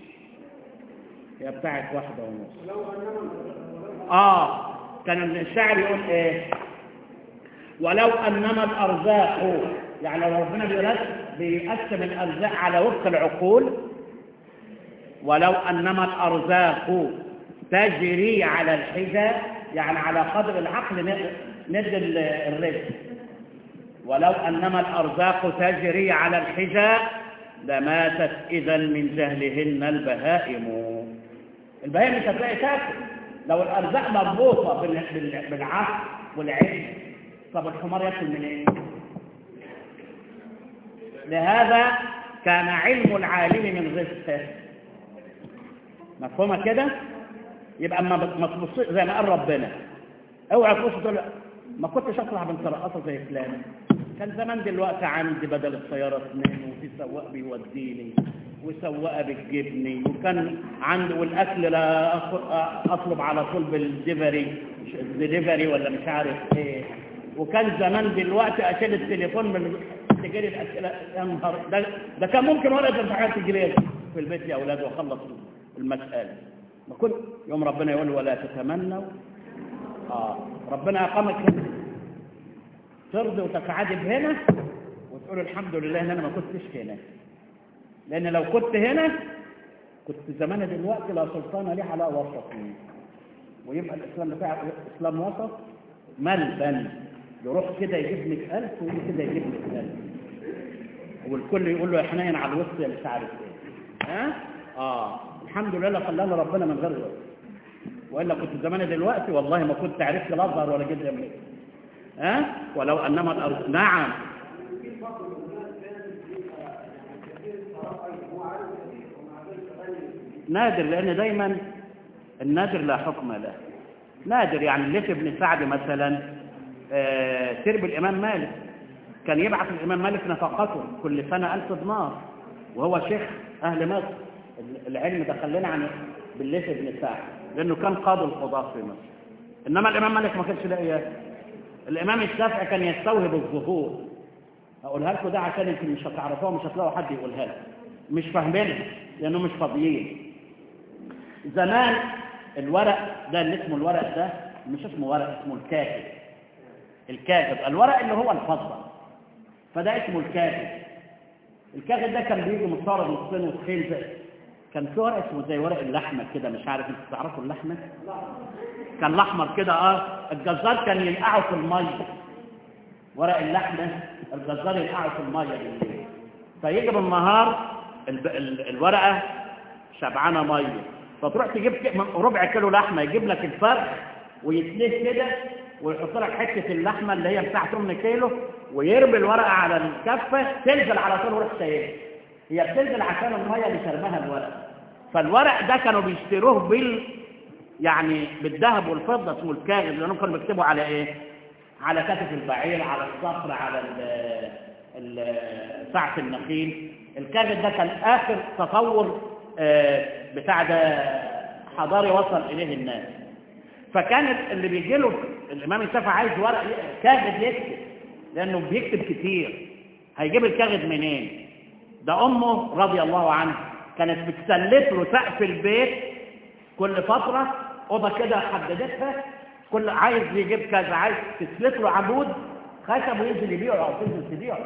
Speaker 1: هي بتاعت واحده ونص اه كان الشاعر يقول ايه ولو انما الارزاق يعني لو ربنا بيرس- بيقسم الارزاق على وفق العقول ولو انما الارزاق تجري على الحذاء يعني على قدر العقل ن- ندي ال- الرزق ولو انما الارزاق تجري على الحذاء لماتت اذا من جهلهن البهائم البهائم مش هتلاقي تاكل لو الارزاق مربوطه بال- بال- بالعقل والعلم طب الحمار ياكل من ايه لهذا كان علم العالم من رزقه مفهومه كده يبقى ما ما تبص زي ما قال ربنا اوعى تبص تقول ما كنتش اطلع بنت رقاصه زي فلان كان زمان دلوقتي عندي بدل السياره اثنين وفي سواق بيوديني وسواقه بتجيبني وكان عندي والاكل لا أخ- اطلب على طول بالديفري ديليفري ولا مش عارف ايه وكان زمان دلوقتي اشيل التليفون من تجري الاسئله يا نهار ده, ده كان ممكن ورقه الامتحان تجري لي في البيت يا اولاد واخلص المساله ما كنت يوم ربنا يقول ولا تتمنوا اه ربنا اقامك هنا ترضي وتتعادل هنا وتقول الحمد لله ان انا ما كنتش هنا لان لو كنت هنا كنت زمان دلوقتي لا سلطان لي على وسطي ويبقى الاسلام بتاع اسلام وسط ملبن يروح كده يجيب لك ألف ويجي كده يجيب لك ألف والكل يقول له يا حنين على الوسط يا مش عارف ايه ها اه الحمد لله خلانا ربنا من غير وسط والا كنت زمان دلوقتي والله ما كنت عرفت لا اظهر ولا جد يملك ها ولو انما الارض نعم نادر لان دايما النادر لا حكم له نادر يعني الليث بن سعد مثلا آه، سرب الامام مالك كان يبعث الامام مالك نفقته كل سنه ألف دينار وهو شيخ اهل مصر العلم ده خلينا عن بالليث بن سعد لانه كان قاضي القضاة في مصر انما الامام مالك ما كانش لاقي إياه. الامام الشافعي كان يستوهب الظهور اقولها لكم ده عشان يمكن مش هتعرفوها مش هتلاقوا حد يقولها لكم مش فاهمينها لانه مش فاضيين زمان الورق ده اللي اسمه الورق ده مش اسمه ورق اسمه الكاتب الكاتب الورق اللي هو الفضة فده اسمه الكاتب الكاتب ده كان بيجي مصارى نصين وتخيل زي كان في ورق اسمه زي ورق اللحمة كده مش عارف انتوا تعرفوا اللحمة كان الاحمر كده اه الجزار كان ينقعه في الميه ورق اللحمة الجزار ينقعه في الميه بالليل فيجي بالنهار الب... ال... الورقة شبعانة ميه فتروح تجيب ك- ربع كيلو لحمة يجيب لك الفرخ ويتليه كده ويحط لك حتة اللحمة اللي هي بتاعت 8 كيلو ويرمي الورقة على الكفة تنزل على طول ويروح سايبها هي بتنزل عشان المية اللي شربها الورق فالورق ده كانوا بيشتروه بال يعني بالذهب والفضة اسمه الكاغذ لأنهم كانوا بيكتبوا على ايه على كتف البعير على الصخر على ال- ال- سعة النخيل الكاغذ ده كان آخر تطور آه، بتاع ده حضاري وصل إليه الناس فكانت اللي بيجي له الإمام الشافعي عايز ورق ي- كاغذ يكتب لأنه بيكتب كتير هيجيب الكاغذ منين ده أمه رضي الله عنها كانت بتسلف له سقف البيت كل فترة أوضة كده حددتها كل عايز يجيب كذا عايز تسلف له عمود خشب وينزل يبيعه أو تنزل تبيعه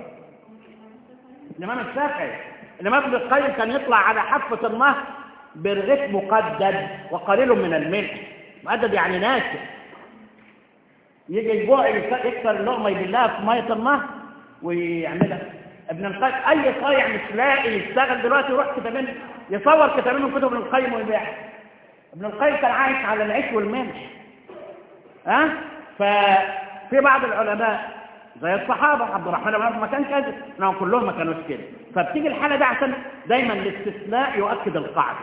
Speaker 1: الإمام الشافعي الإمام ابن القيم كان يطلع على حافة النهر برغيف مقدد وقليل من الملح مقدد يعني ناشف يجي الجوع يك- يكسر اللقمة يبلها في مية النهر ويعملها ابن القيم أي صايع مش لاقي يشتغل دلوقتي يروح كتابين يصور كتابين من كتب ابن القيم ويبيعها ابن القيم كان عايش على العيش والملح ها ففي بعض العلماء زي الصحابة عبد الرحمن بن عوف ما كان كذا انهم كلهم ما كانوش كده فبتيجي الحالة ده عشان دايما الاستثناء يؤكد القاعدة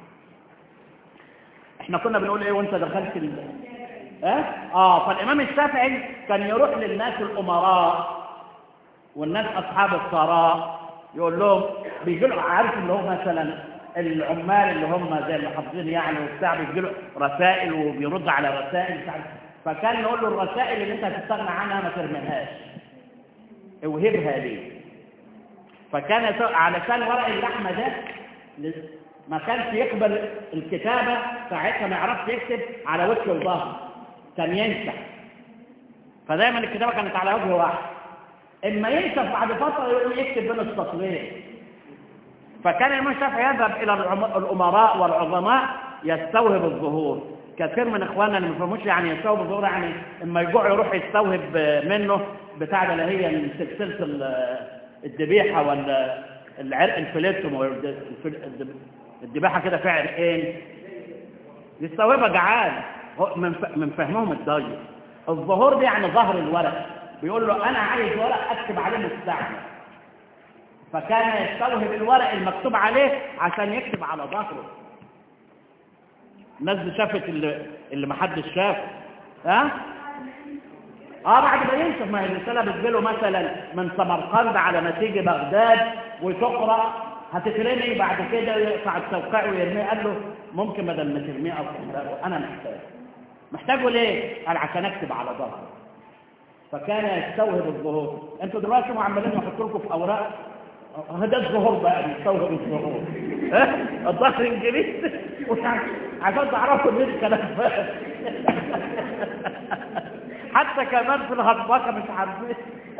Speaker 1: احنا كنا بنقول ايه وانت دخلت ال... اه اه فالامام الشافعي كان يروح للناس الامراء والناس اصحاب الثراء يقول لهم بيجي له عارف اللي هو مثلا العمال اللي هم زي المحافظين يعني وبتاع بيجي له رسائل وبيرد على رسائل مش عارف فكان يقول له الرسائل اللي انت هتستغنى عنها ما ترميهاش اوهبها ليه فكان يت- علشان ورق اللحمه ده ل- ما كانش يقبل الكتابه ساعتها ما يعرفش يكتب على وجه وظهر كان ينسى فدايما الكتابه كانت على وجه واحد اما ينسى بعد فتره يقوم يكتب بين السطرين فكان الإمام الشافعي يذهب إلى العم- الأمراء والعظماء يستوهب الظهور كثير من إخواننا اللي ما فهموش يعني يستوهب الظهور يعني إما يجوع يروح يستوهب منه بتاع ده اللي هي سلسلة ال- الذبيحة ولا العرق الفليتوم والد- الفل- الذب- الذبيحة كده فيها عرقين يستوهبها جعان هو من ف- من فهمهم الضيق الظهور دي يعني ظهر الورق بيقول له أنا عايز ورق أكتب عليه مستعمل فكان يستوهب الورق المكتوب عليه عشان يكتب على ظهره الناس دي شافت اللي, اللي محدش شافه ها اه بعد ما ينشف ما هي الرساله بتجيله مثلا من سمرقند على ما تيجي بغداد وتقرا هتترمي بعد كده يقطع التوقيع ويرميه قال له ممكن بدل ما ترميه او تحرقه انا محتاج محتاجه ليه؟ قال عشان اكتب على ظهره فكان يستوهب الظهور انتوا دلوقتي معملين نحط لكم في اوراق هذا الظهور بقى بيستوهب الظهور ها الظهر انجليزي عشان تعرفوا ان الكلام حتى كمان في الهضبكه مش عارفين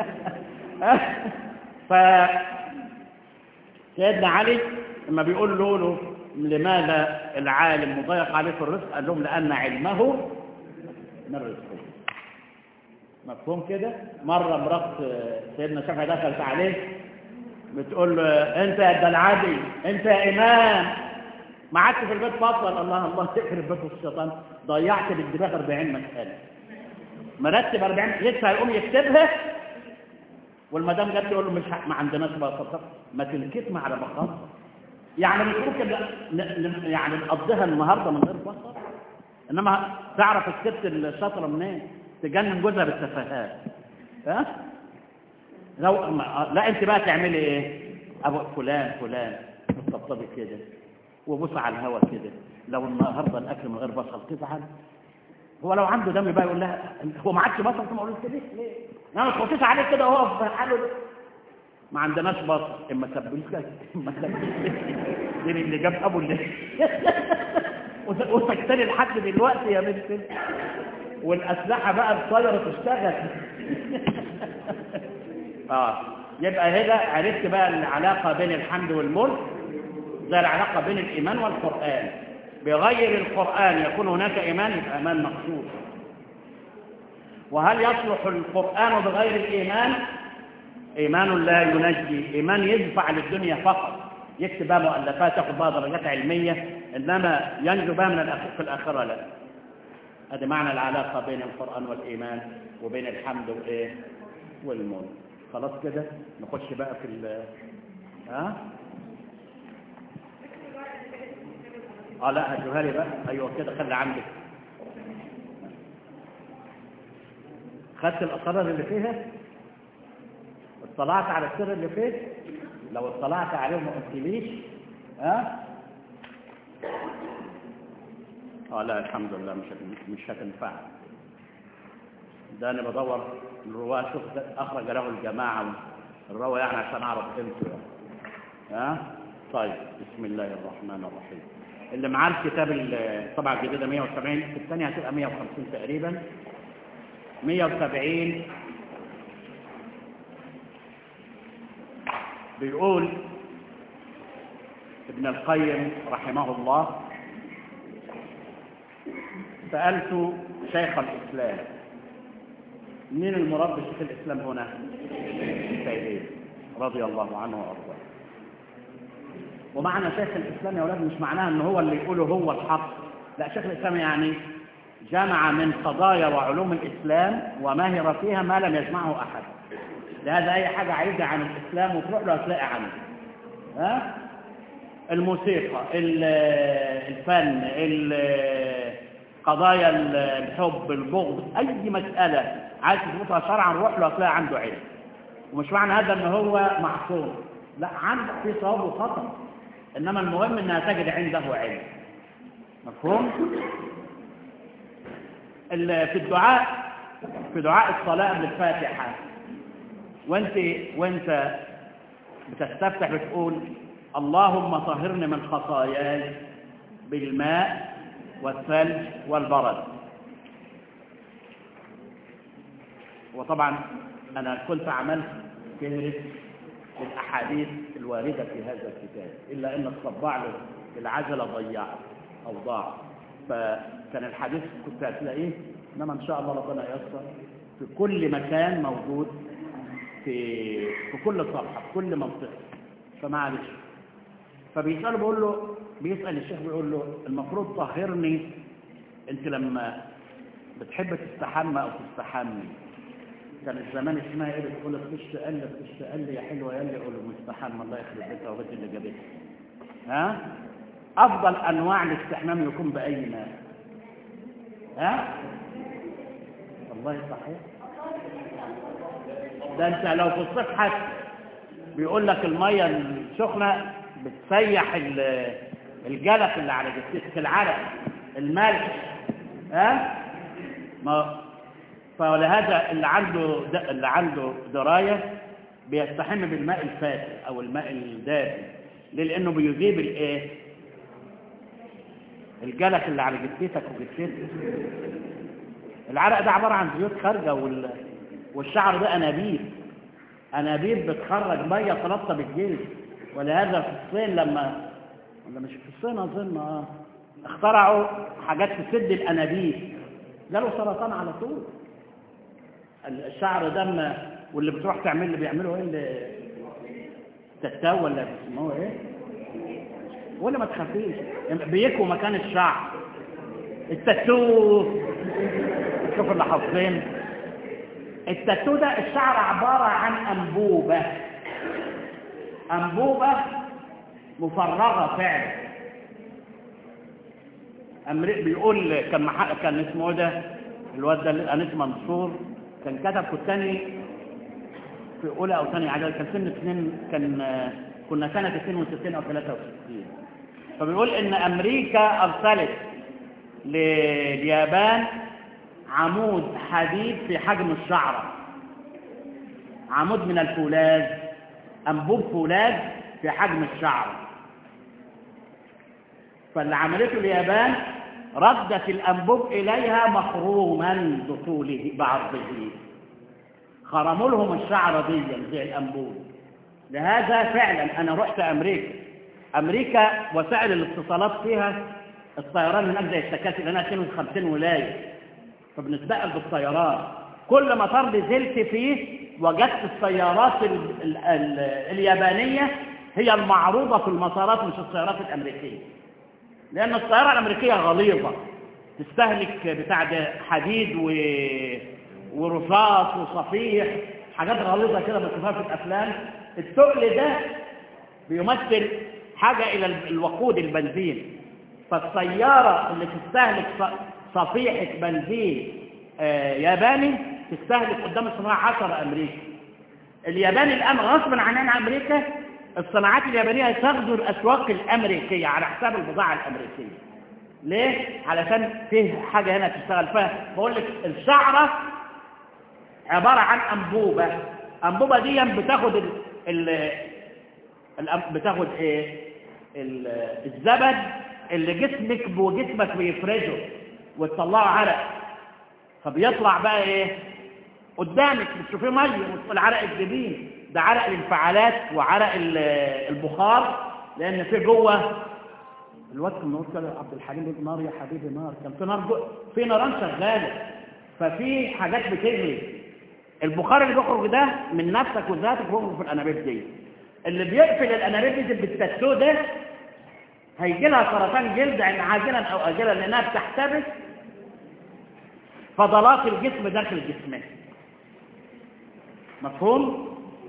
Speaker 1: ف سيدنا علي لما بيقول له, له لماذا العالم مضيق عليه في الرزق قال لهم لان علمه من رزقه مفهوم كده مرة مرات سيدنا شافعي دخلت عليه بتقول له انت يا الدلعادي انت يا امام ما عادش في البيت فضل الله الله تقفل بيت الشيطان ضيعت بالدماغ 40 مسألة مرتب 40 لسه هيقوم يكتبها والمدام جت تقول له مش ه- ما عندناش بقى صفر ما تنكتم على بخاطر يعني مش ممكن ن- ن- يعني نقضيها النهارده من غير بصر انما تعرف الست الشاطره منين تجنن جوزها بالتفاهات ها لو ما- لا انت بقى تعملي ايه ابو فلان فلان تطبطبي كده وبص على الهوا كده لو النهارده الاكل من غير بصل تزعل هو لو عنده دم بقى يقول لها هو ما عادش بصل ثم اقول له ليه ليه انا ما تخطيش عليه كده وهو في حاله ده. ما عندناش بصل اما تبلك اما تبلك دي اللي جاب ابو اللي وسكتني لحد دلوقتي يا بنت والاسلحه بقى الطايره تشتغل اه يبقى هنا عرفت بقى العلاقه بين الحمد والملك زي العلاقه بين الايمان والقران بغير القران يكون هناك ايمان يبقى ايمان مقصود وهل يصلح القران بغير الايمان ايمان لا ينجي ايمان يدفع للدنيا فقط يكتب بقى مؤلفات ياخد بقى درجات علميه انما ينجو بها من الأخ- في الاخره لا هذا معنى العلاقة بين القرآن والإيمان وبين الحمد وإيه والملك خلاص كده نخش بقى في ال ها اه لا هاتوها لي بقى ايوه كده خلي عندك خدت الاسرار اللي فيها اطلعت على السر اللي فيه لو اطلعت عليه وما قلتليش ها اه لا الحمد لله مش مش هتنفع ده انا بدور الرواه شوف ده اخرج له الجماعه الرواه يعني عشان اعرف قيمته يعني. ها طيب بسم الله الرحمن الرحيم اللي معاه الكتاب ال- الطبعه الجديده 170 في الثانيه هتبقى 150 تقريبا 170 بيقول ابن القيم رحمه الله سألت شيخ الإسلام مين المراد بشيخ الإسلام هنا ابن تيمية رضي الله عنه وأرضاه ومعنى شيخ الإسلام يا أولاد مش معناها أنه هو اللي يقوله هو الحق لا شيخ الإسلام يعني جمع من قضايا وعلوم الإسلام وماهر فيها ما لم يجمعه أحد لهذا أي حاجة عايزة عن الإسلام وتروح له هتلاقي عنه ها الموسيقى ال- الفن ال- قضايا ال- الحب البغض أي مسألة عايز تثبتها شرعا روح له هتلاقي عنده علم ومش معنى هذا ان هو معصوم لا عنده في صواب وخطأ انما المهم انها تجد عنده علم مفهوم ال- في الدعاء في دعاء الصلاة قبل الفاتحة وانت وانت بتستفتح بتقول اللهم طهرني من خطاياي بالماء والثلج والبرد وطبعا أنا كنت عملت فهرس الأحاديث الواردة في هذا الكتاب إلا أن الطباع له العجلة ضيعت أو ضاع فكان الحديث كنت هتلاقيه إنما إن شاء الله ربنا ييسر في كل مكان موجود في في كل صفحة في كل منطقة فمعلش فبيسأله بيقول له بيسأل الشيخ بيقول له المفروض طهرني انت لما بتحب تستحمى او تستحمي كان زمان اسمها ايه بتقول تخش تقل تخش تقل يا حلوه يا اللي يقول له مستحمى الله يخرب بيتها وبيت اللي جابتها ها افضل انواع الاستحمام يكون باي ماء ها والله صحيح ده انت لو في الصيف حتى بيقول لك الميه السخنه بتسيح ال- الجلف اللي على جسدك العرق الملح ها ما فلهذا اللي عنده د- اللي عنده درايه بيستحم بالماء الفاتر او الماء الدافئ ليه؟ لانه بيذيب الايه الجلف اللي على جثتك وجثتك العرق ده عبارة عن زيوت خارجة وال... والشعر ده أنابيب أنابيب بتخرج مية ترطب الجلد ولهذا في الصين لما ولا مش في الصين أظن اه اخترعوا حاجات تسد الأنابيب جاله سرطان على طول الشعر ده ما واللي بتروح تعمل اللي بيعملوا ايه اللي تتاو ولا بيسموه ايه ولا ما تخافيش بيكوا مكان الشعر التاتو شوف اللي حافظين التاتو ده الشعر عبارة عن أنبوبة أنبوبة مفرغة فعلا أمريك بيقول كان محق كان اسمه ده الواد ده أنيس منصور كان كتب كتاني في أولى أو ثانية عدد كان سن اثنين كان كنا سنة 62 أو 63 فبيقول إن أمريكا أرسلت لليابان عمود حديد في حجم الشعرة عمود من الفولاذ أنبوب فولاذ في حجم الشعرة فاللي عملته اليابان ردت الأنبوب إليها مخروما بطوله بعرضه خرموا لهم الشعرة دي زي الأنبوب لهذا فعلا أنا رحت أمريكا أمريكا وسائل الاتصالات فيها الطيران هناك زي التكاسي لأنها 52 ولاية فبنتنقل بالطيران كل مطار نزلت فيه وجدت السيارات ال ال ال اليابانية هي المعروضة في المطارات مش السيارات الأمريكية لأن السيارة الأمريكية غليظة تستهلك بتاع ده حديد و... ورصاص وصفيح حاجات غليظة كده بتشوفها في الأفلام التقل ده بيمثل حاجة إلى الوقود البنزين فالسيارة اللي تستهلك صفيحة بنزين آه ياباني تستهلك قدام الصناعة 10 أمريكا اليابان الآن غصبا عن أمريكا الصناعات اليابانية تغزو الأسواق الأمريكية على حساب البضاعة الأمريكية ليه؟ علشان فيه حاجة هنا تشتغل فيها بقول لك الشعرة عبارة عن أنبوبة أنبوبة دي بتاخد ال ال بتاخد ايه ال الزبد اللي جسمك وجسمك بيفرزه وتطلعه عرق فبيطلع بقى ايه قدامك بتشوفيه ميه وتقول عرق الجبين ده عرق الانفعالات وعرق البخار لان في جوه الوقت كنا نقول كده عبد الحليم بيقول نار يا حبيبي نار كان في نار جوه في نيران شغاله ففي حاجات بتغلي البخار اللي بيخرج ده من نفسك وذاتك بيخرج في الانابيب دي اللي بيقفل الانابيب دي بالتاتو ده هيجي لها سرطان جلد عاجلا او اجلا لانها بتحتبس فضلات الجسم داخل جسمه مفهوم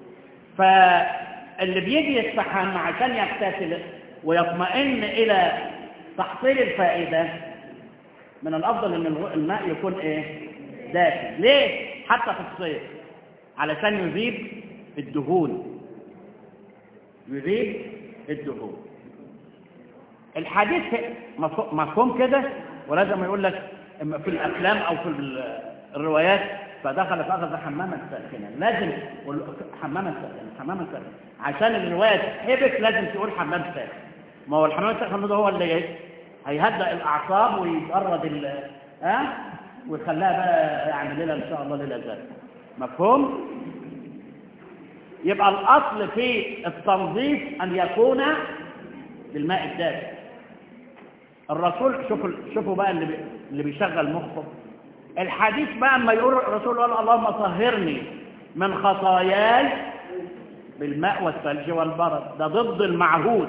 Speaker 1: فاللي بيجي يستحمى عشان يغتسل ويطمئن الى تحصيل الفائده من الافضل ان الماء يكون ايه دافئ ليه حتى في الصيف علشان يذيب الدهون يذيب الدهون الحديث مفهوم كده ولازم يقول لك في الافلام او في الروايات فدخل فاخذ حماما ساخنا لازم حماما ساخنا حماما ساخنا عشان الروايه تحبك لازم تقول حمام ساخن ما هو الحمام الساخن ده هو اللي هيهدأ الاعصاب ويبرد ال ها ويخليها بقى يعني ليله ان شاء الله ليله ذات مفهوم يبقى الاصل في التنظيف ان يكون بالماء الدافئ الرسول شوفوا شوفوا بقى اللي بي اللي بيشغل مخه الحديث بقى اما يقول الرسول قال اللهم طهرني من خطاياي بالماء والثلج والبرد ده ضد المعهود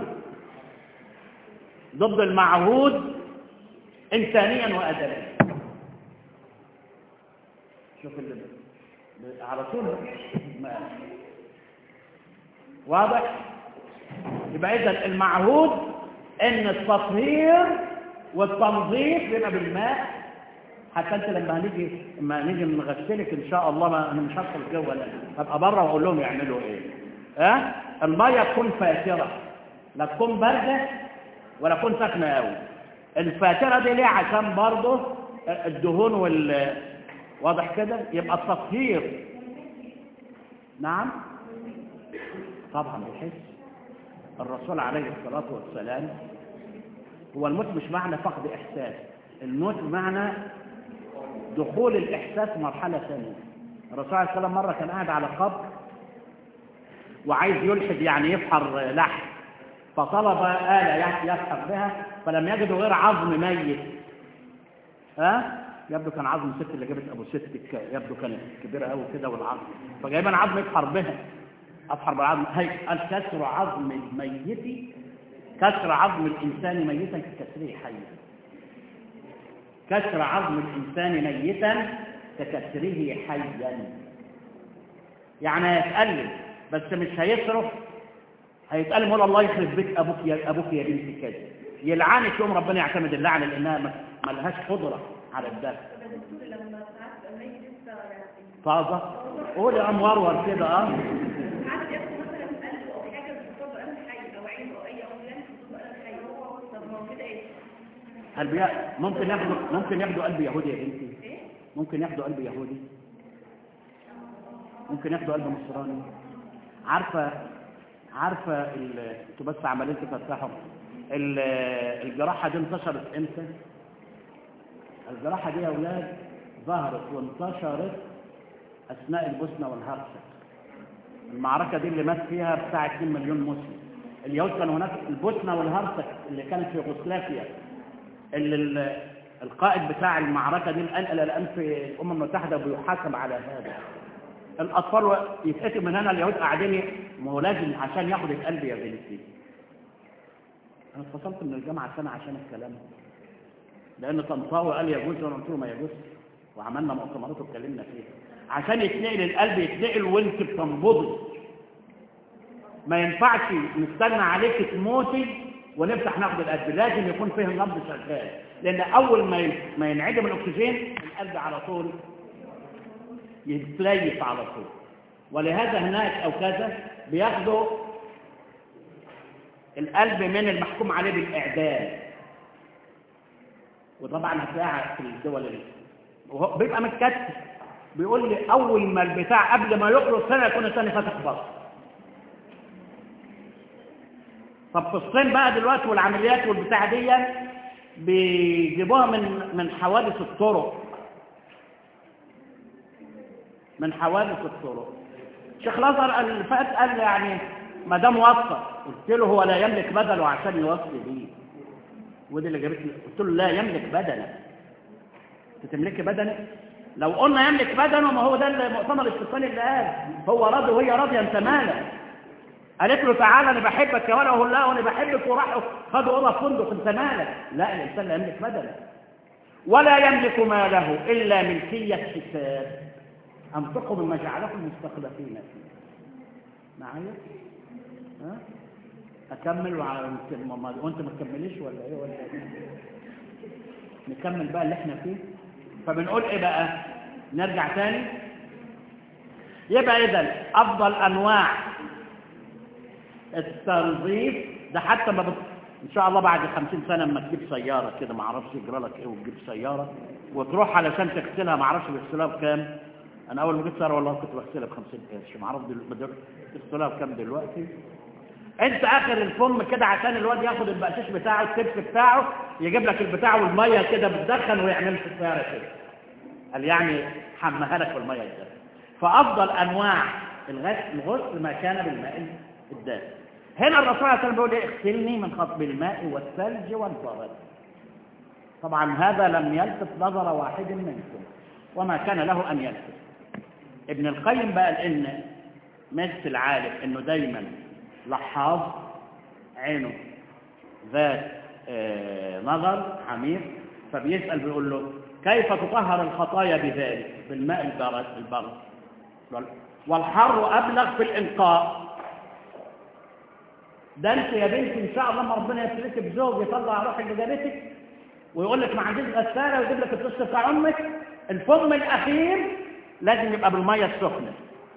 Speaker 1: ضد المعهود انسانيا وادبيا شوف اللي على طول واضح يبقى اذا المعهود ان التطهير والتنظيف بيبقى بالماء حتى انت لما هنيجي لما نيجي نغسلك ان شاء الله ما انا مش هدخل جوه لا هبقى بره واقول لهم يعملوا ايه ها أه؟ الميه تكون فاتره لا تكون بارده ولا تكون سخنه قوي الفاتره دي ليه عشان برضه الدهون وال واضح كده يبقى التطهير نعم طبعا بحس الرسول عليه الصلاة والسلام هو الموت مش معنى فقد إحساس الموت بمعنى دخول الإحساس مرحلة ثانية الرسول عليه الصلاة والسلام مرة كان قاعد على قبر وعايز يلحد يعني يفحر لحم فطلب آلة يفحر بها فلم يجدوا غير عظم ميت ها يبدو كان عظم الست اللي جابت ابو ست ك- يبدو كانت كبيره قوي كده والعظم فجايبان عظم يفحر بها افحر بالعظم هي قال كسر عظم الميت كسر عظم الانسان ميتا ككسره حيا كسر عظم الانسان ميتا ككسره حيا يعني هيتألم بس مش هيصرف هيتألم يقول الله يخرب بيت ابوك يا ابوك يا بنتي كده يلعنك يوم ربنا يعتمد اللعنه لانها ما ما لهاش قدره على الدفع
Speaker 2: الدكتور لما ساعات لما يجي لسه يعني
Speaker 1: طازه قول يا ام ورور كده اه
Speaker 2: ساعات ياخد مثلا قلبه او حاجه بتصاب قلب حي او عينه او اي اورجان بتصاب قلب حي طب ما هو كده ايه؟
Speaker 1: قلب يا- ممكن ياخدوا ممكن ياخدوا قلب يهودي يا بنتي
Speaker 2: ايه؟
Speaker 1: ممكن ياخدوا قلب يهودي ممكن ياخدوا قلب نصراني عارفه عارفه ال- انتوا بس عمالين تفتحوا ال- الجراحه دي انتشرت امتى الجراحه دي يا اولاد ظهرت وانتشرت اثناء البوسنه والهرسك المعركه دي اللي مات فيها بتاع 2 مليون مسلم اليهود كانوا هناك البوسنه والهرسك اللي كانت في يوغوسلافيا اللي ال- القائد بتاع المعركة دي الآن إلى الآن في الأمم المتحدة بيحاكم على هذا الأطفال يتأتوا من هنا اليهود قاعدين ما هو لازم عشان ياخد القلب يا بنتي أنا اتفصلت من الجامعة سنة عشان الكلام ده. لأن طنطاوي قال يجوز وأنا قلت له ما يجوز وعملنا مؤتمرات واتكلمنا فيها عشان يتنقل القلب يتنقل وانت بتنبضي ما ينفعش نستنى عليك تموتي ونفتح ناخد القلب لازم يكون فيه النبض شغال لان اول ما ي- ما ينعدم الاكسجين القلب على طول يتليف على طول ولهذا هناك او كذا بياخدوا القلب من المحكوم عليه بالاعدام وطبعا هتلاقيها في الدول ال- وهو بيبقى متكتف بيقول لي اول ما البتاع قبل ما يخلص سنه يكون الثاني فاتح بطن طب في الصين بقى دلوقتي والعمليات والبتاع دي بيجيبوها من من حوادث الطرق من حوادث الطرق شيخ الازهر اللي فات قال لي يعني ما دام وصل قلت له هو لا يملك بدنه عشان يوصي بيه ودي اللي جابت لي قلت له لا يملك بدنه انت تملكي بدنك لو قلنا يملك بدنه ما هو ده المؤتمر الاستقلالي اللي قال هو راضي وهي راضيه انت مالك قالت له تعالى انا بحبك يا ولا لا انا بحبك وراحوا خدوا اوضه في فندق انت مالك لا الانسان لا يملك بدنه ولا يملك ماله الا ملكيه حساب انفقوا مما جعلكم مستخلفين فيه معايا ها اكمل وعلى وانت ما تكمليش ولا ايه ولا ايه نكمل بقى اللي احنا فيه فبنقول ايه بقى نرجع تاني يبقى اذا افضل انواع التنظيف ده حتى ما بت... ان شاء الله بعد خمسين سنة اما تجيب سيارة كده ما اعرفش يجرى لك ايه وتجيب سيارة وتروح علشان تغسلها ما اعرفش بيغسلها بكام انا اول ما جبت سيارة والله كنت بغسلها ب 50 قرش ما اعرفش دلوقتي بيغسلوها بكام دلوقتي انت اخر الفم كده عشان الواد ياخد البقشيش بتاعه التبس بتاعه يجيب لك البتاع والميه كده بتدخن ويعمل في السياره كده قال يعني حمها لك بالميه الدافئه فافضل انواع الغسل الغسل ما كان بالماء الدافئ هنا الرسول صلى الله عليه وسلم بيقول ايه اغسلني من خطب الماء والثلج والبرد طبعا هذا لم يلفت نظر واحد منكم وما كان له ان يلفت ابن القيم بقى قال ان مثل العالم انه دايما لحاظ عينه ذات آه نظر عميق فبيسأل بيقول له كيف تطهر الخطايا بذلك بالماء البارد البرد والحر أبلغ في الإنقاء ده انت يا بنتي ان شاء الله ما ربنا يسلك بزوج يطلع روح جدارتك ويقول لك ما عنديش غساله ويجيب لك الطش بتاع امك الفم الاخير لازم يبقى بالميه السخنه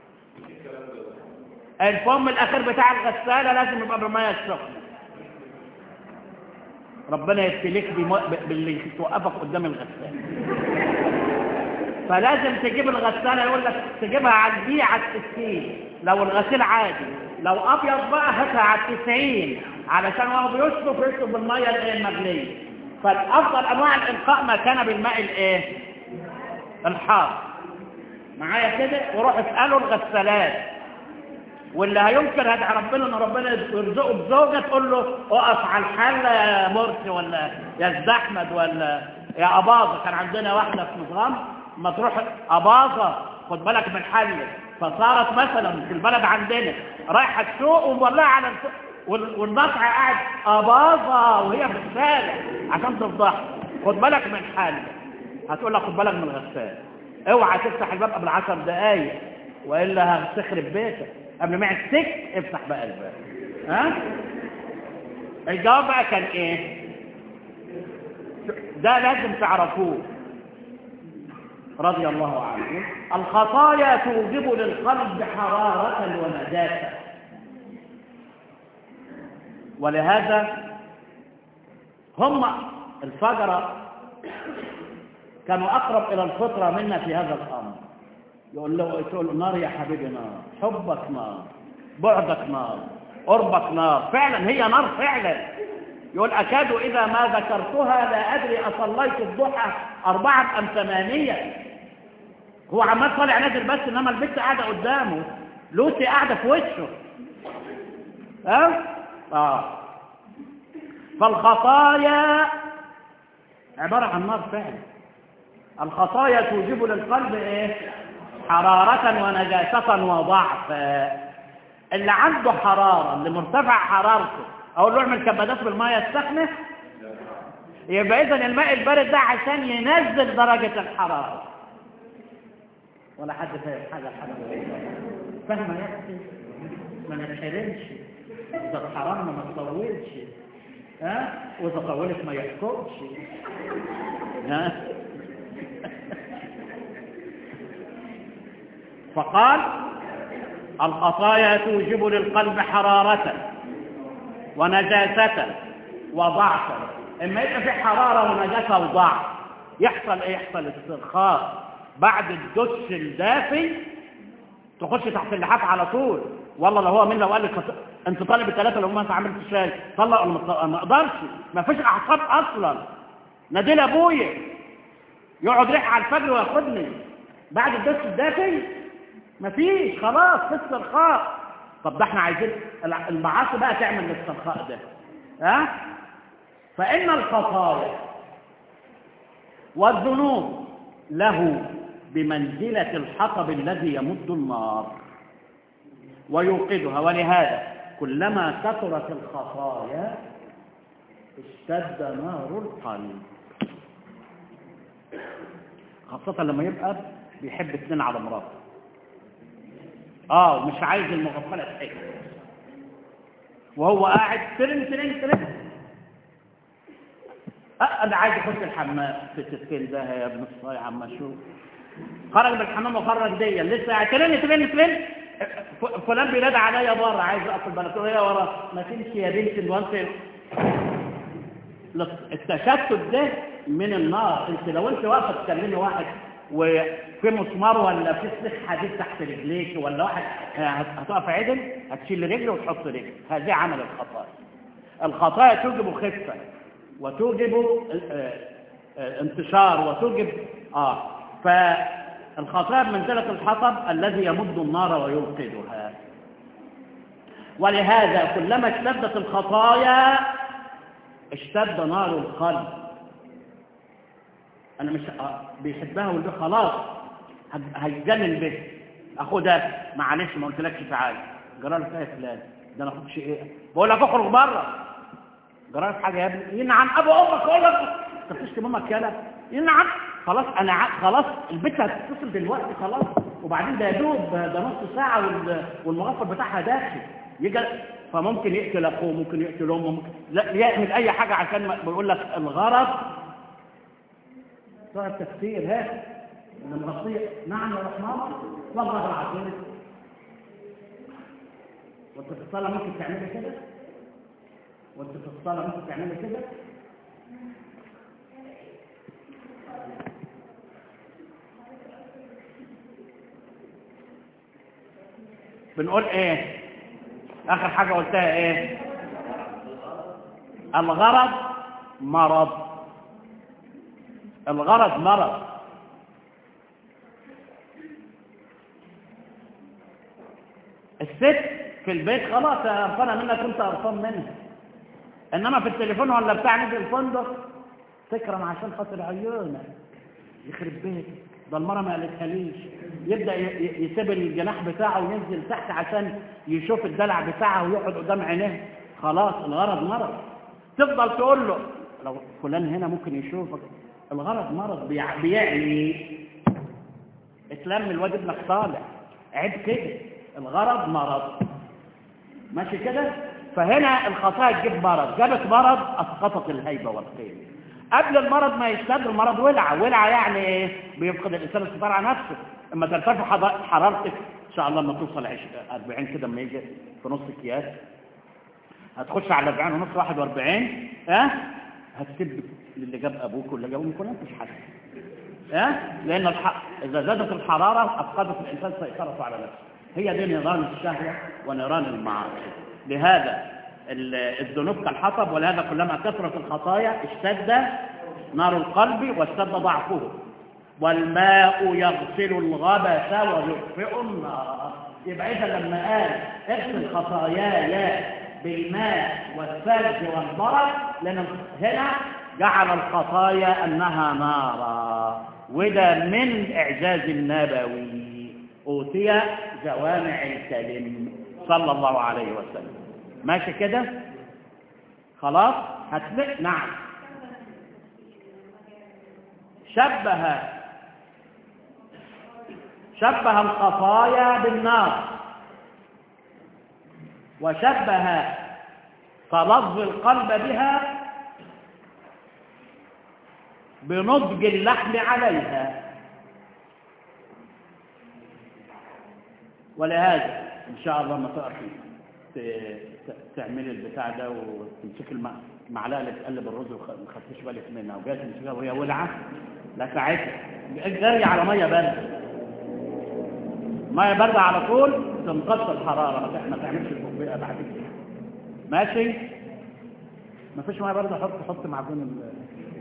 Speaker 1: الفم الاخير بتاع الغساله لازم يبقى بالميه السخنه ربنا يبتليك بمو... باللي توقفك قدام الغساله فلازم تجيب الغساله يقول لك تجيبها على البي على الستين لو الغسيل عادي لو ابيض بقى هاتها على التسعين علشان هو بيشرب يشرب بالميه الايه المغليه فالافضل انواع الانقاء ما كان بالماء الايه الحار معايا كده وروح اسألوا الغسالات واللي هينكر هدع ربنا ان ربنا يرزقه بزوجة تقول له اقف على الحلة يا مرسي ولا يا زد احمد ولا يا اباظة كان عندنا واحدة في نظام ما تروح اباظة خد بالك من الحلة فصارت مثلا في البلد عندنا رايحة السوق ومولعة على السوق وال- والمطعم قاعد اباظة وهي في الشارع عشان تفضحها خد بالك من الحلة هتقول لك خد بالك من الغسالة اوعى تفتح الباب قبل عشر دقايق والا هتخرب بيتك قبل ما يعتك افتح بقى الباب ها الجواب بقى كان ايه ده لازم تعرفوه رضي الله عنه الخطايا توجب للقلب حرارة ونجاسة ولهذا هم الفجرة كانوا أقرب إلى الفطرة منا في هذا الأمر يقول له تقول له نار يا حبيبي نار حبك نار بعدك نار قربك نار فعلا هي نار فعلا يقول أكاد إذا ما ذكرتها لا أدري أصليت الضحى أربعة أم ثمانية هو عمال طالع نازل بس إنما البنت قاعدة قدامه لوسي قاعدة في وشه ها؟ آه فالخطايا عبارة عن نار فعلا الخطايا توجب للقلب ايه حرارة ونجاسة وضعف اللي عنده حرارة اللي مرتفع حرارته اقول له اعمل كبادات بالمية السخنة يبقى اذا الماء البارد ده عشان ينزل درجة الحرارة ولا حد فاهم حاجة الحمد لله فاهمة يا اختي ما نتحرمش اذا اتحرمنا ما تطولش ها واذا طولت ما يحكمش ها فقال الخطايا توجب للقلب حرارة ونجاسة وضعفا اما يبقى في حرارة ونجاسة وضعف يحصل ايه يحصل استرخاء بعد الدش الدافي تخش تحت اللحاف على طول والله لو هو من لو قال لك انت طالب الثلاثه لو ما انت عملت شاي طلع ولا ما ما اقدرش ما فيش اعصاب اصلا نادي ابويا يقعد ريح على الفجر وياخدني بعد الدش الدافي مفيش خلاص في استرخاء طب ده احنا عايزين الع- المعاصي بقى تعمل الاسترخاء ده ها فإن الخطايا والذنوب له بمنزلة الحطب الذي يمد النار ويوقدها ولهذا كلما كثرت الخطايا اشتد نار القلب خاصة لما يبقى بيحب اثنين على مراته اه ومش عايز المغفلة تحس وهو قاعد ترن ترن ترن أه انا عايز اخش الحمام في التسكين ده يا ابن الصايع عم اشوف خرج من الحمام وخرج دي لسه قاعد ترن ترن ترن ف- فلان بينادى عليا بره عايز اقف البلكونه ورا ما تمشي يا بنت الوانت التشتت ده من النار انت لو انت واقفه تكلمي واحد وفي مسمار ولا في سلك حديد تحت رجليك ولا واحد هت- هتقف عدل هتشيل رجل وتحط رجل هذه عمل الخطايا الخطايا توجب خفه وتوجب آه، آه، انتشار وتوجب اه فالخطايا بمنزله الحطب الذي يمد النار ويوقدها ولهذا كلما اشتدت الخطايا اشتد نار القلب انا مش آه، بيحبها ويقول خلاص هت- هيتجنن به اخدها معلش ما قلتلكش تعالى جرى لك ايه يا فلان ده انا اخدش ايه بقول لك اخرج بره جرى لك حاجه يا ابني ينعم ابو امك اقول لك انت بتشتم امك يالا ينعم خلاص انا ع- خلاص البت هتتصل دلوقتي خلاص وبعدين ده يا دوب ده نص ساعه وال- والمغفل بتاعها داخل يجي فممكن يقتل اخوه ممكن يقتل امه ممكن لا يعمل اي حاجه عشان ما- بيقول لك الغرض بتوع التفسير ها ان المغطية نعم يا رحمن والله العظيم وانت في الصلاة ممكن تعملي كده وانت في الصلاة ممكن تعملي كده بنقول ايه اخر حاجة قلتها ايه الغرض مرض الغرض مرض الست في البيت خلاص قرفانه منك كنت قرفان منها انما في التليفون ولا بتاع نزل الفندق تكرم عشان خاطر عيونك يخرب بيتك ده المرة ما قالتهاليش يبدأ ي- ي- يسيب الجناح بتاعه وينزل تحت عشان يشوف الدلع بتاعه ويقعد قدام عينيه خلاص الغرض مرض تفضل تقول له لو فلان هنا ممكن يشوفك الغرض مرض بيع- بيعلي اتلم الواد ابنك طالع عيب كده الغرض مرض ماشي كده فهنا الخطايا تجيب مرض جابت مرض اسقطت الهيبه والقيمه قبل المرض ما يشتد المرض ولعه ولعه يعني ايه بيفقد الانسان السيطره على نفسه اما ترتفع حض- حرارتك ان شاء الله لما توصل 20 40 كده لما يجي في نص اكياس هتخش على 40 ونص 41 ها هتسب للي جاب ابوك واللي جاب امك ولا انت مش حاسس ها لان الح... اذا زادت الحراره افقدت الانسان سيطرته على نفسه هي دي نيران الشهوه ونيران المعاصي لهذا ال- الذنوب كالحطب ولهذا كلما كثرت الخطايا اشتد نار القلب واشتد ضعفه والماء يغسل الغبث ويطفئ النار يبقى اذا لما قال اغسل خطاياي بالماء والثلج والبرد لان هنا جعل الخطايا انها نارا وده من اعجاز النبوي اوتي جوامع الكلم صلى الله عليه وسلم ماشي كده خلاص هتلاقي نعم شبه شبه الخطايا بالنار وشبه تلظي القلب بها بنضج اللحم عليها ولهذا ان شاء الله ما تقفي ت- ت- تعملي البتاع ده وتمسكي الم- المعلقه اللي تقلب الرز وخ- ما خدتيش بالك منها وجايه تمسكها وهي ولعه لا ساعتها جري على ميه بارده ميه بارده على طول تمتص الحراره ما ت- ما تعملش البقبقه بعد كده ماشي ما فيش ميه بارده حط حط معجون ال-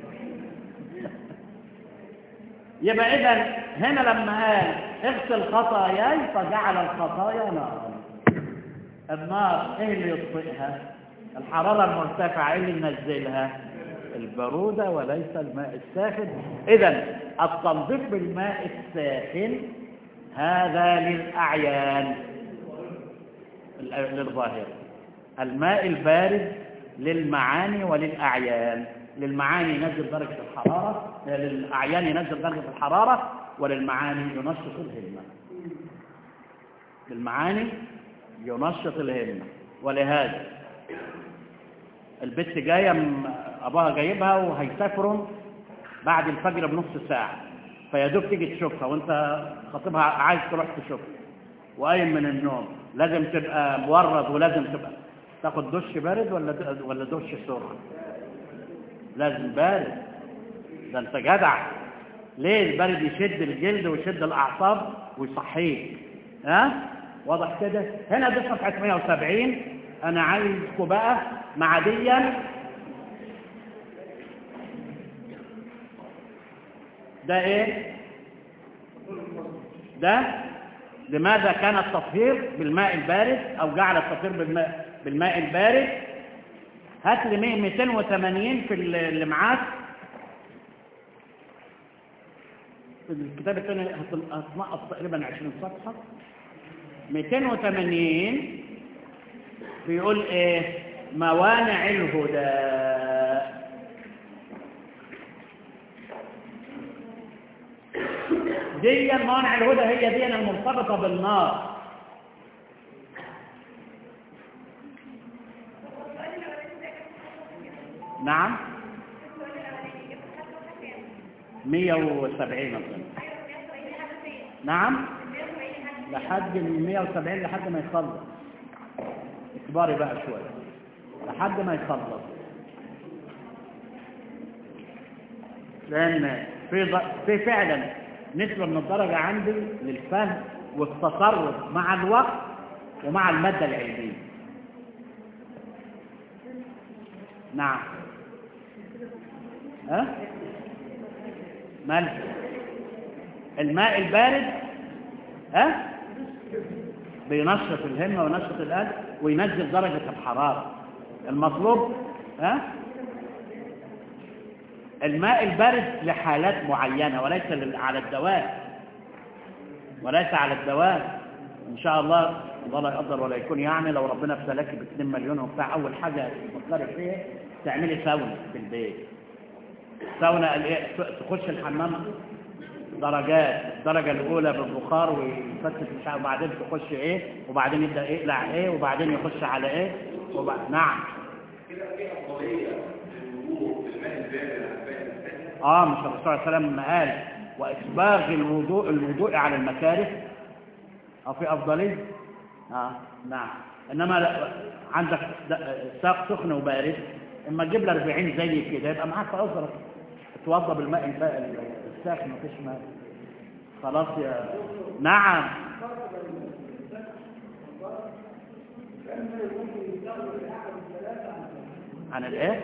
Speaker 1: يبقى اذا هنا لما قال اغسل خطاياي فجعل الخطايا نارا النار ايه اللي يطفئها الحرارة المرتفعة ايه اللي ينزلها البرودة وليس الماء الساخن اذا التنظيف بالماء الساخن هذا للأعيان للظاهرة الماء البارد للمعاني وللأعيان للمعاني ينزل درجة الحرارة للأعيان ينزل درجة الحرارة وللمعاني ينشط الهمة للمعاني ينشط الهمة ولهذا البت جاية م- أبوها جايبها وهيسافروا بعد الفجر بنص ساعة فيدوب تيجي تشوفها وانت خطيبها عايز تروح تشوفها وقايم من النوم لازم تبقى مورد ولازم تبقى تاخد دش بارد ولا د- ولا دش سخن لازم بارد ده انت جدع ليه البرد يشد الجلد ويشد الاعصاب ويصحيك ها واضح كده هنا دي صفحه 170 انا عايزكم بقى معديا ده ايه ده لماذا كان التطهير بالماء البارد او جعل التطهير بالماء بالماء البارد هات لي 100 280 في اللي معاك في الكتاب الثاني هت- هتنقص تقريبا 20 صفحة 280 بيقول ايه موانع الهدى دي موانع الهدى هي دي المرتبطة بالنار نعم 170 مثلا نعم لحد من 170 لحد ما يخلص اكبري بقى شوية لحد ما يخلص لأن في ض- في فعلا نسبة من الدرجة عندي للفهم والتصرف مع الوقت ومع المادة العلمية نعم ها مال الماء البارد ها بينشط الهمة وينشط القلب وينزل درجة الحرارة المطلوب ها الماء البارد لحالات معينة وليس لل- على الدوام وليس على الدوام ان شاء الله الله لا يقدر ولا يكون يعني لو ربنا ابتلاك ب 2 مليون وبتاع اول حاجه تفكري فيها تعملي ساونا في البيت ساونا قال ايه تخش الحمام درجات الدرجه الاولى بالبخار ويفتت مش عارف وبعدين تخش ايه وبعدين يبدا يقلع ايه وبعدين يخش على ايه وبعد... نعم اه مش الرسول صلى الله عليه وسلم قال واسباغ الوضوء الوضوء على المكاره او في افضليه اه نعم انما لا- عندك د- ساق سخن وبارد اما تجيب لي 40 زي كده يبقى معاك عذرك توضى بالماء الب- الساخن مفيش ماء خلاص يا نعم عن الايه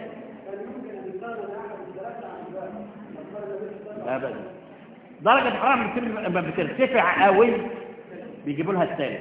Speaker 1: ابدا درجه الحراره لما بتر- لما بترتفع قوي بيجيبوا لها الثلج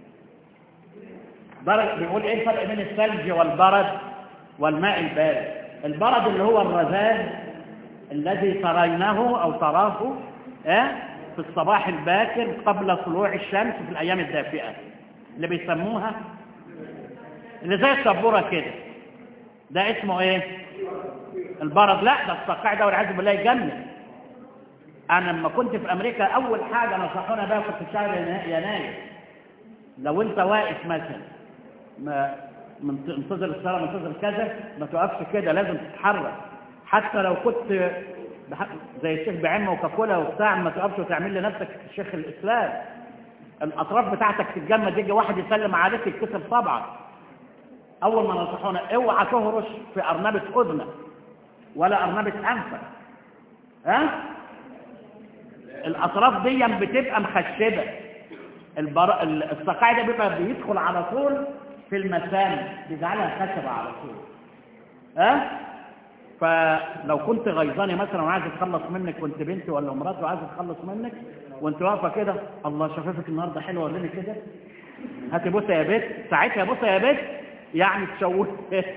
Speaker 1: درجه بيقول ايه الفرق بين الثلج والبرد والماء البارد البرد اللي هو الرذاذ الذي ترينه او تراه آه، في الصباح الباكر قبل طلوع الشمس في الايام الدافئه اللي بيسموها اللي زي السبوره كده ده اسمه ايه البرد لا ده الصقاع ده والعياذ بالله يجنن انا لما كنت في امريكا اول حاجه نصحونا بها كنت في شهر ينا- يناير لو انت واقف مثلا ما من- منتظر الصلاه منتظر كذا ما توقفش كده لازم تتحرك حتى لو كنت بح- زي الشيخ بعمه وكاكولا وبتاع ما توقفش وتعمل لنفسك شيخ الاسلام الاطراف بتاعتك تتجمد يجي واحد يسلم عليك يتكسر صبعك اول ما نصحونا اوعى تهرش في ارنبه اذنك ولا ارنبه انفك ها الاطراف دي بتبقى مخشبه البر... ال- الصقاع ده بيبقى بيدخل على طول في المسام بيجعلها خشبه على طول ها فلو كنت غيظاني مثلا وعايز اتخلص منك كنت بنتي ولا مراتي وعايز اتخلص منك وانت واقفه كده الله شفافك النهارده حلوه وريني كده هاتي بوسه يا بيت ساعتها بوسه يا بيت يعني تشوه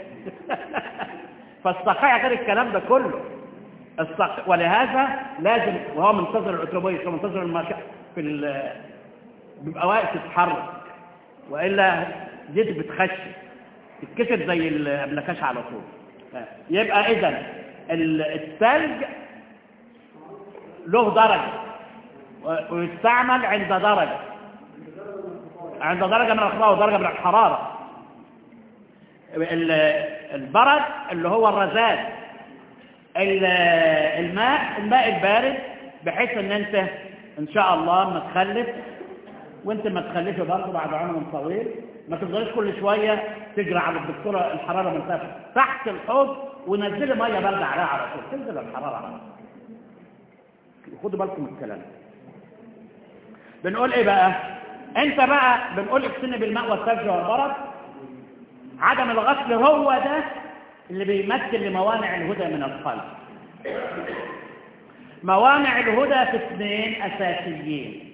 Speaker 1: فالصقاع غير الكلام ده كله الصق... ولهذا لازم وهو منتظر الاتوبيس ومنتظر المشا في ال... بيبقى واقف يتحرك والا دي بتخش تتكسر زي الابلكاش على طول يبقى اذا ال- الثلج له درجه و- ويستعمل عند درجه عند درجه من الحراره ودرجه من الحراره ال- البرد اللي هو الرذاذ ال- الماء الماء البارد بحيث ان انت ان شاء الله ما تخلف وانت ما تخلفي برضه بعد عمر طويل ما تفضليش كل شويه تجري على الدكتوره الحراره مرتفعه تحت الحوض ونزلي ميه بارده عليها على طول تنزل الحراره على طول خدوا بالكم من الكلام بنقول ايه بقى انت بقى بنقول اغسلني بالماء والثلج والبرد عدم الغسل هو ده اللي بيمثل لموانع الهدى من القلب موانع الهدى في اثنين اساسيين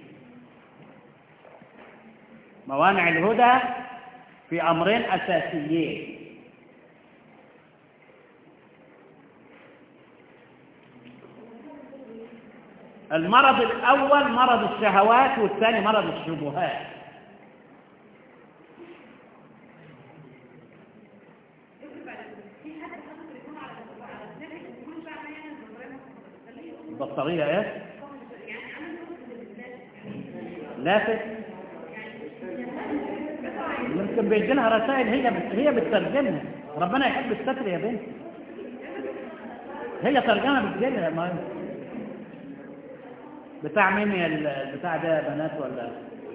Speaker 1: موانع الهدى في امرين اساسيين المرض الاول مرض الشهوات والثاني مرض الشبهات البطاريه ايه لافت يمكن بيجي لها رسائل هي بت... هي بتترجمها ربنا يحب الستر يا بنت هي ترجمه بتجي لها ما بتاع مين يا ال- البتاع ده يا بنات ولا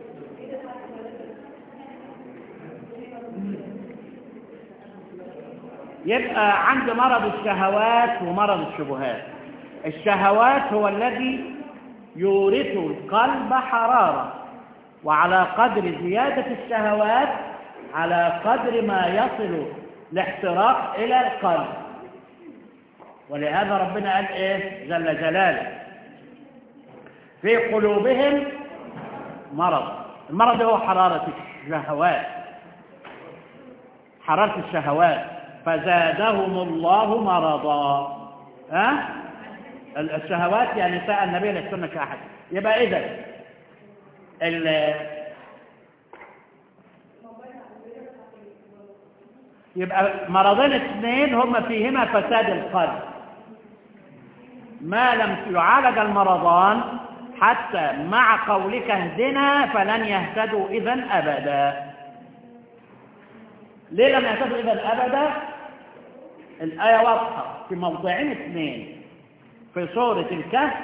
Speaker 1: يبقى عند مرض الشهوات ومرض الشبهات الشهوات هو الذي يورث القلب حرارة وعلى قدر زيادة الشهوات على قدر ما يصل الاحتراق إلى القلب ولهذا ربنا قال إيه جل جلاله في قلوبهم مرض المرض هو حرارة الشهوات حرارة الشهوات فزادهم الله مرضا ها الشهوات يا نساء النبي لستن كأحد يبقى إذا يبقى مرضين اثنين هما فيهما فساد القلب ما لم يعالج المرضان حتى مع قولك اهدنا فلن يهتدوا إذا أبدا ليه لم يهتدوا إذا أبدا الآية واضحة في موضعين اثنين في سورة الكهف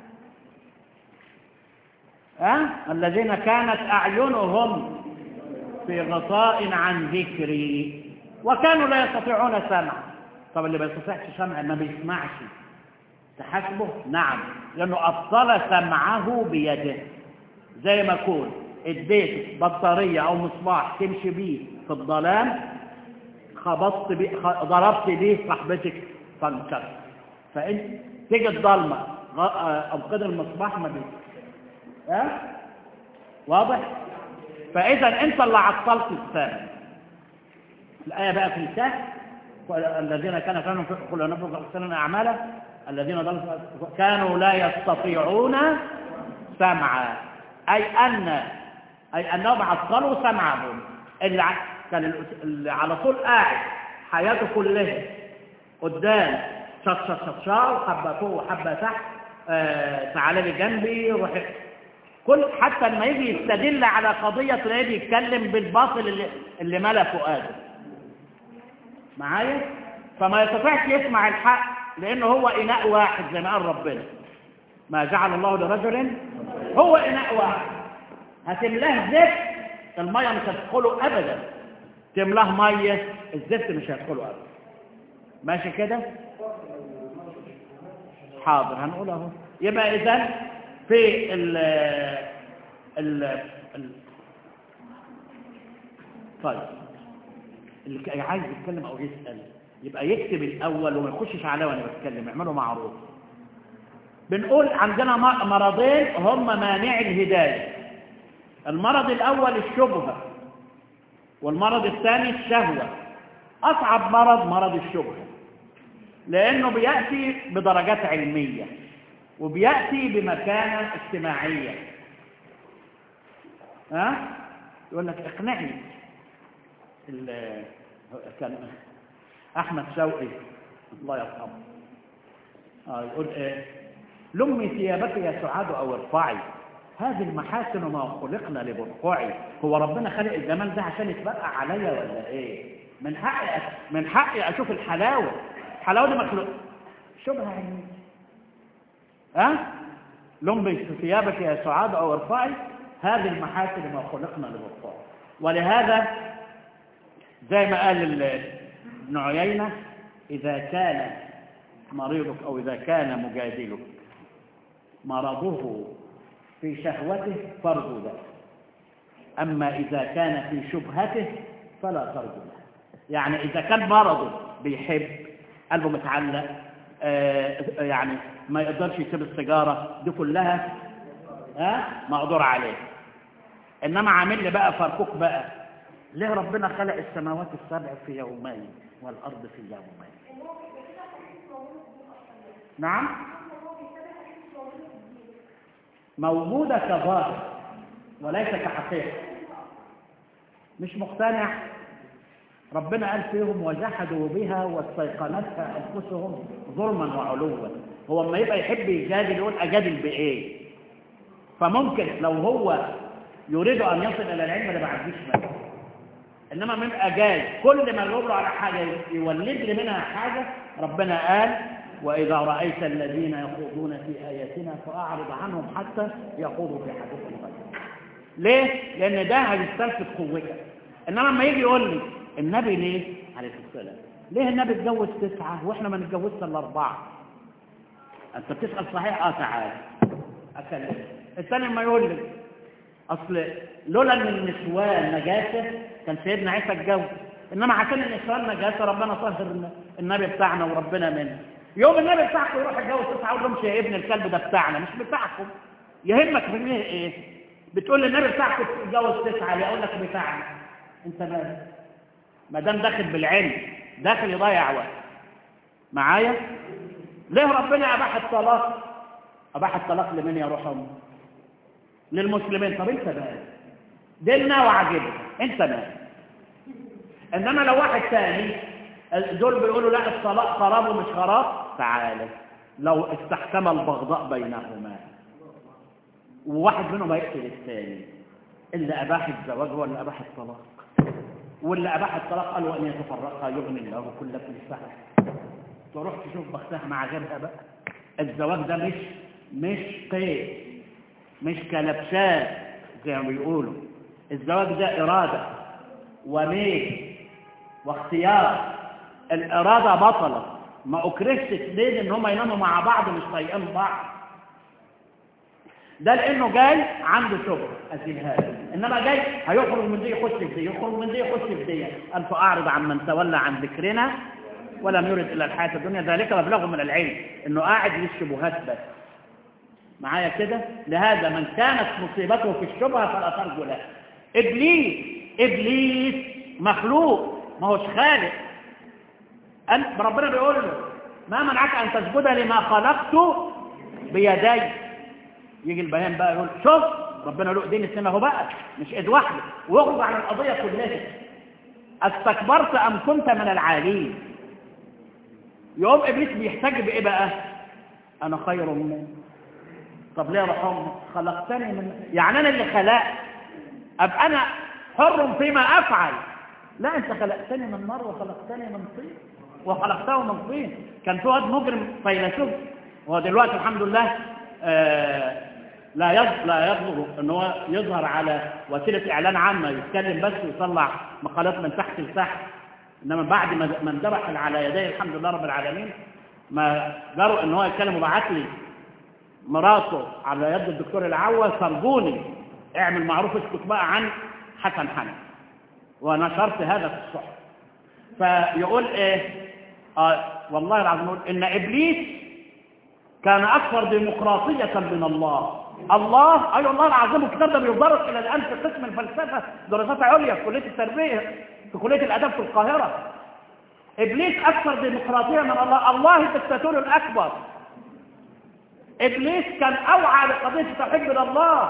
Speaker 1: أه؟ الذين كانت أعينهم في غطاء عن ذكري وكانوا لا يستطيعون سمع طب اللي ما يستطيعش سمع ما بيسمعش تحاسبه نعم لأنه أبطل سمعه بيده زي ما يكون اديت بطارية أو مصباح تمشي بيه في الظلام خبطت بيه خ- ضربت بيه صاحبتك فانكر فانت تيجي الضلمة غ- أو كده المصباح ما بيه ها واضح فإذا أنت اللي عطلت السامع الآية بقى في الكهف الذين كان كانوا كل نفر سنة أعماله الذين ضلوا كانوا لا يستطيعون سمعا أي أن أي أنهم عطلوا سمعهم اللي ع- كان ال- اللي على طول قاعد حياته كلها قدام شط شط شط شط حبة فوق وحبة تحت آه تعالى لي جنبي روح كل حتى لما يجي يستدل على قضية تلاقيه بيتكلم بالباطل اللي, اللي ملا فؤاده معايا فما يستطيعش يسمع الحق لأنه هو إناء واحد زي ما قال ربنا ما جعل الله لرجل هو إناء واحد هتملاه زفت المية مش هتدخله أبدا تملاه مية الزفت مش هيدخله أبدا ماشي كده حاضر هنقول اهو يبقى إذا في ال ال ال طيب اللي ك- عايز يتكلم او يسال يبقى يكتب الاول وما يخشش عليا وانا بتكلم اعملوا معروف بنقول عندنا م- مرضين هم مانع الهدايه المرض الاول الشبهه والمرض الثاني الشهوه اصعب مرض مرض الشبهه لانه بياتي بدرجات علميه وبياتي بمكانه اجتماعيه ها يقول لك اقنعني ال- كان احمد شوقي الله يرحمه آه يقول ايه لمي ثيابك يا سعاد او ارفعي هذه المحاسن ما خلقنا لبرقعي هو ربنا خلق الجمال ده عشان يتبقى عليا ولا ايه من حقي أ- من حقي اشوف الحلاوه الحلاوه دي مخلوق شبهه علميه ها لمي ثيابك يا سعاد او ارفعي هذه المحاسن ما خلقنا لبرقعي ولهذا زي ما قال ال- ابن عيينة إذا كان مريضك أو إذا كان مجادلك مرضه في شهوته فارجو له أما إذا كان في شبهته فلا ترجو له يعني إذا كان مرضه بيحب قلبه متعلق آه، يعني ما يقدرش يسيب السيجارة دي كلها ها مقدور عليه إنما عامل لي بقى فركوك بقى ليه ربنا خلق السماوات السبع في يومين والأرض في يومين نعم موجودة كظاهر وليس كحقيقة مش مقتنع ربنا قال فيهم وجحدوا بها واستيقنتها أنفسهم ظلما وعلوا هو اما يبقى يحب يجادل يقول أجادل بإيه فممكن لو هو يريد أن يصل إلى العلم اللي بعديش منه إنما من أجاز كل ما يقول له على حاجة يولد لي منها حاجة ربنا قال وإذا رأيت الذين يخوضون في آياتنا فأعرض عنهم حتى يخوضوا في حديث غيره ليه؟ لأن ده هيستلفت قوتك إنما لما يجي يقول لي النبي ليه؟ عليه السلام ليه النبي اتجوز تسعة وإحنا ما نتجوزش إلا أربعة؟ أنت بتسأل صحيح؟ آه تعالى أكلم الثاني لما يقول لي أصل لولا إن النسوان نجاسة كان سيدنا عيسى اتجوز إنما عشان النسوان نجاسة ربنا طهر النبي بتاعنا وربنا منه يوم النبي بتاعكم يروح يتجوز تسعة يقول لهم يا ابن الكلب ده بتاعنا مش بتاعكم يهمك في ايه ايه بتقول للنبي بتاعك تتجوز تسعة ليه اقول لك بتاعنا انت مالك ما دام داخل بالعلم داخل يضيع وقت معايا ليه ربنا اباح الطلاق اباح الطلاق لمن يروح امه للمسلمين طب انت مالك ديننا وعجبنا انت مالك انما لو واحد ثاني دول بيقولوا لا الطلاق خراب ومش خراب تعالى لو استحكم البغضاء بينهما وواحد منهم هيقتل الثاني اللي اباح الزواج هو اللي اباح الطلاق واللي اباح الطلاق قالوا ان يتفرقا يغني الله كل في السحر تروح تشوف بختها مع غيرها بقى الزواج ده مش مش قيد مش كلبشات زي ما بيقولوا الزواج ده اراده وميل واختيار الاراده بطلت ما اكرهش اثنين ان هم يناموا مع بعض مش طايقين بعض ده لانه جاي عنده شغل ازيلها له انما جاي هيخرج من دي يخش في دي يخرج من دي يخش في دي ان فاعرض عن من تولى عن ذكرنا ولم يرد الا الحياه الدنيا ذلك مبلغ من العلم انه قاعد للشبهات بس معايا كده لهذا من كانت مصيبته في الشبهه فلا ترجو له ابليس ابليس مخلوق ما هوش خالق أن ربنا بيقول له ما منعك أن تسجد لما خلقت بيدي يجي البيان بقى يقول شوف ربنا له ايدين السنة هو بقى مش ايد واحدة واخرج عن القضية كلها استكبرت أم كنت من العالين يقوم إبليس بيحتاج بإيه بقى أنا خير منه طب ليه رحمه خلقتني من يعني أنا اللي خلقت أبقى أنا حر فيما أفعل لا أنت خلقتني من نار وخلقتني من طين وخلقته من طين كان في واد مجرم فيلسوف هو دلوقتي الحمد لله آه لا يظ- لا يبلغ ان هو يظهر على وسيله اعلان عامه يتكلم بس ويطلع مقالات من تحت لتحت انما بعد ما ما اندبح على يديه الحمد لله رب العالمين ما جروا ان هو يتكلم وبعت لي مراته على يد الدكتور العوة سرجوني اعمل معروف اسكت بقى عن حسن حنفي ونشرت هذا في الصحف فيقول ايه آه والله العظيم يقول ان ابليس كان اكثر ديمقراطيه من الله الله اي والله العظيم الكتاب ده بيدرس الى الان في قسم الفلسفه دراسات عليا في كليه التربيه في كليه الاداب في القاهره ابليس اكثر ديمقراطيه من الله الله الدكتاتور الاكبر ابليس كان اوعى لقضيه التوحيد من الله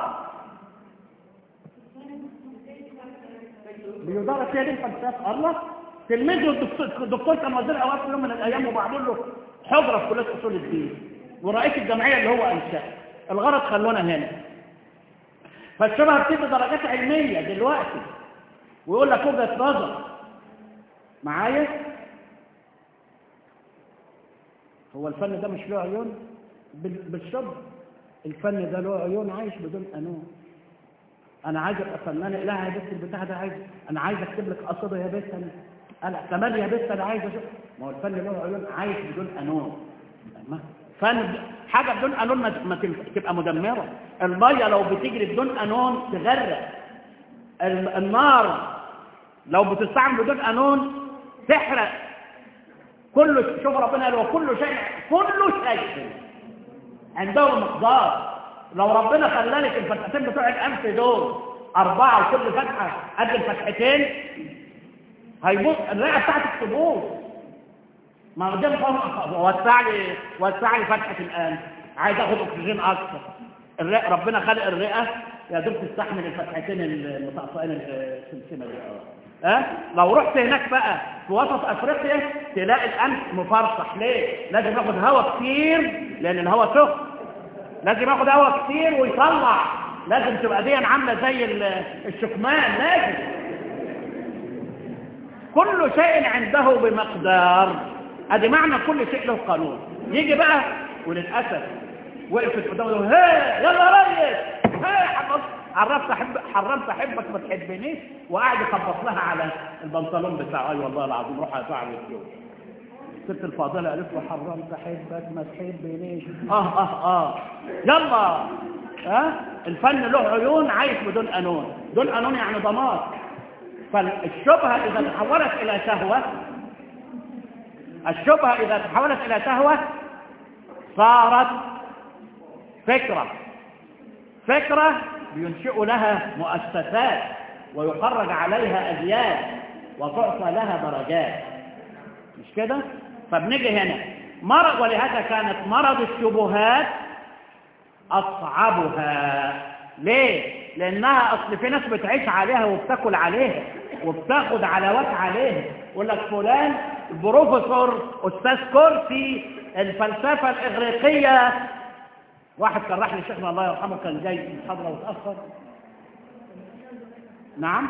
Speaker 1: بيدرس هي دي الفلسفه الله تلميذه الدكتور الدكتور كان وزير اوقات في يوم من الايام وبعمل له حضره في كليه اصول الدين ورئيس الجمعيه اللي هو انشاها الغرض خلونا هنا فالشبهه بتدي درجات علميه دلوقتي ويقول لك وجهه نظر معايا هو الفن ده مش له عيون بال- بالشبه الفن ده له عيون عايش بدون قانون انا عايز ابقى فنان لا يا بنت البتاع ده عايز انا عايز اكتب لك قصيده يا بنت انا انا كمان يا بنت انا عايز اشوف ما هو الفن له عيون عايش بدون قانون ما- فن ب- حاجه بدون قانون ما ما تنف- تبقى مدمره الميه لو بتجري بدون قانون تغرق ال- النار لو بتستعمل بدون قانون تحرق كل شوف ربنا قال وكل شيء كل شيء عنده مقدار لو ربنا خلى لك الفتحتين بتوع الانف دول اربعه وكل فتحه قد الفتحتين هيبص الرئه بتاعتك تبوظ ما هو ده مفهوم- وسع لي وسع لي فتحه الانف عايز اخد اكسجين اكتر الرئه ربنا خلق الرئه يا دوب تستحمل الفتحتين المتقطعين السمسمه دي اه ها لو رحت هناك بقى في وسط افريقيا تلاقي الانف مفرصح ليه لازم ياخد هواء كتير لان الهواء سخن لازم ياخد هواء كتير ويطلع لازم تبقى دي عامله زي ال- الشكمان لازم كل شيء عنده بمقدار ادي معنى كل شيء له قانون يجي بقى وللاسف وقفت قدامه ها يلا يا ريس ها حرمت عرفت احب حرمت احبك ما تحبنيش وقاعد يخبط لها على البنطلون بتاعه اي والله العظيم روح ادفع له اليوم الست الفاضله قالت له حرمت احبك ما تحبنيش اه اه اه يلا ها الفن له عيون عايش بدون قانون بدون قانون يعني ضمان فالشبهه اذا تحولت الى شهوه الشبهه اذا تحولت الى شهوه صارت فكره فكره بينشئوا لها مؤسسات ويخرج عليها أجيال وتعطى لها درجات مش كده فبنيجي هنا مرض ولهذا كانت مرض الشبهات أصعبها ليه؟ لأنها أصل في ناس بتعيش عليها وبتاكل عليها وبتاخد علاوات عليها يقول لك فلان بروفيسور أستاذ كرسي الفلسفة الإغريقية واحد كان راح لشيخنا الله يرحمه كان جاي من حضرة وتأخر نعم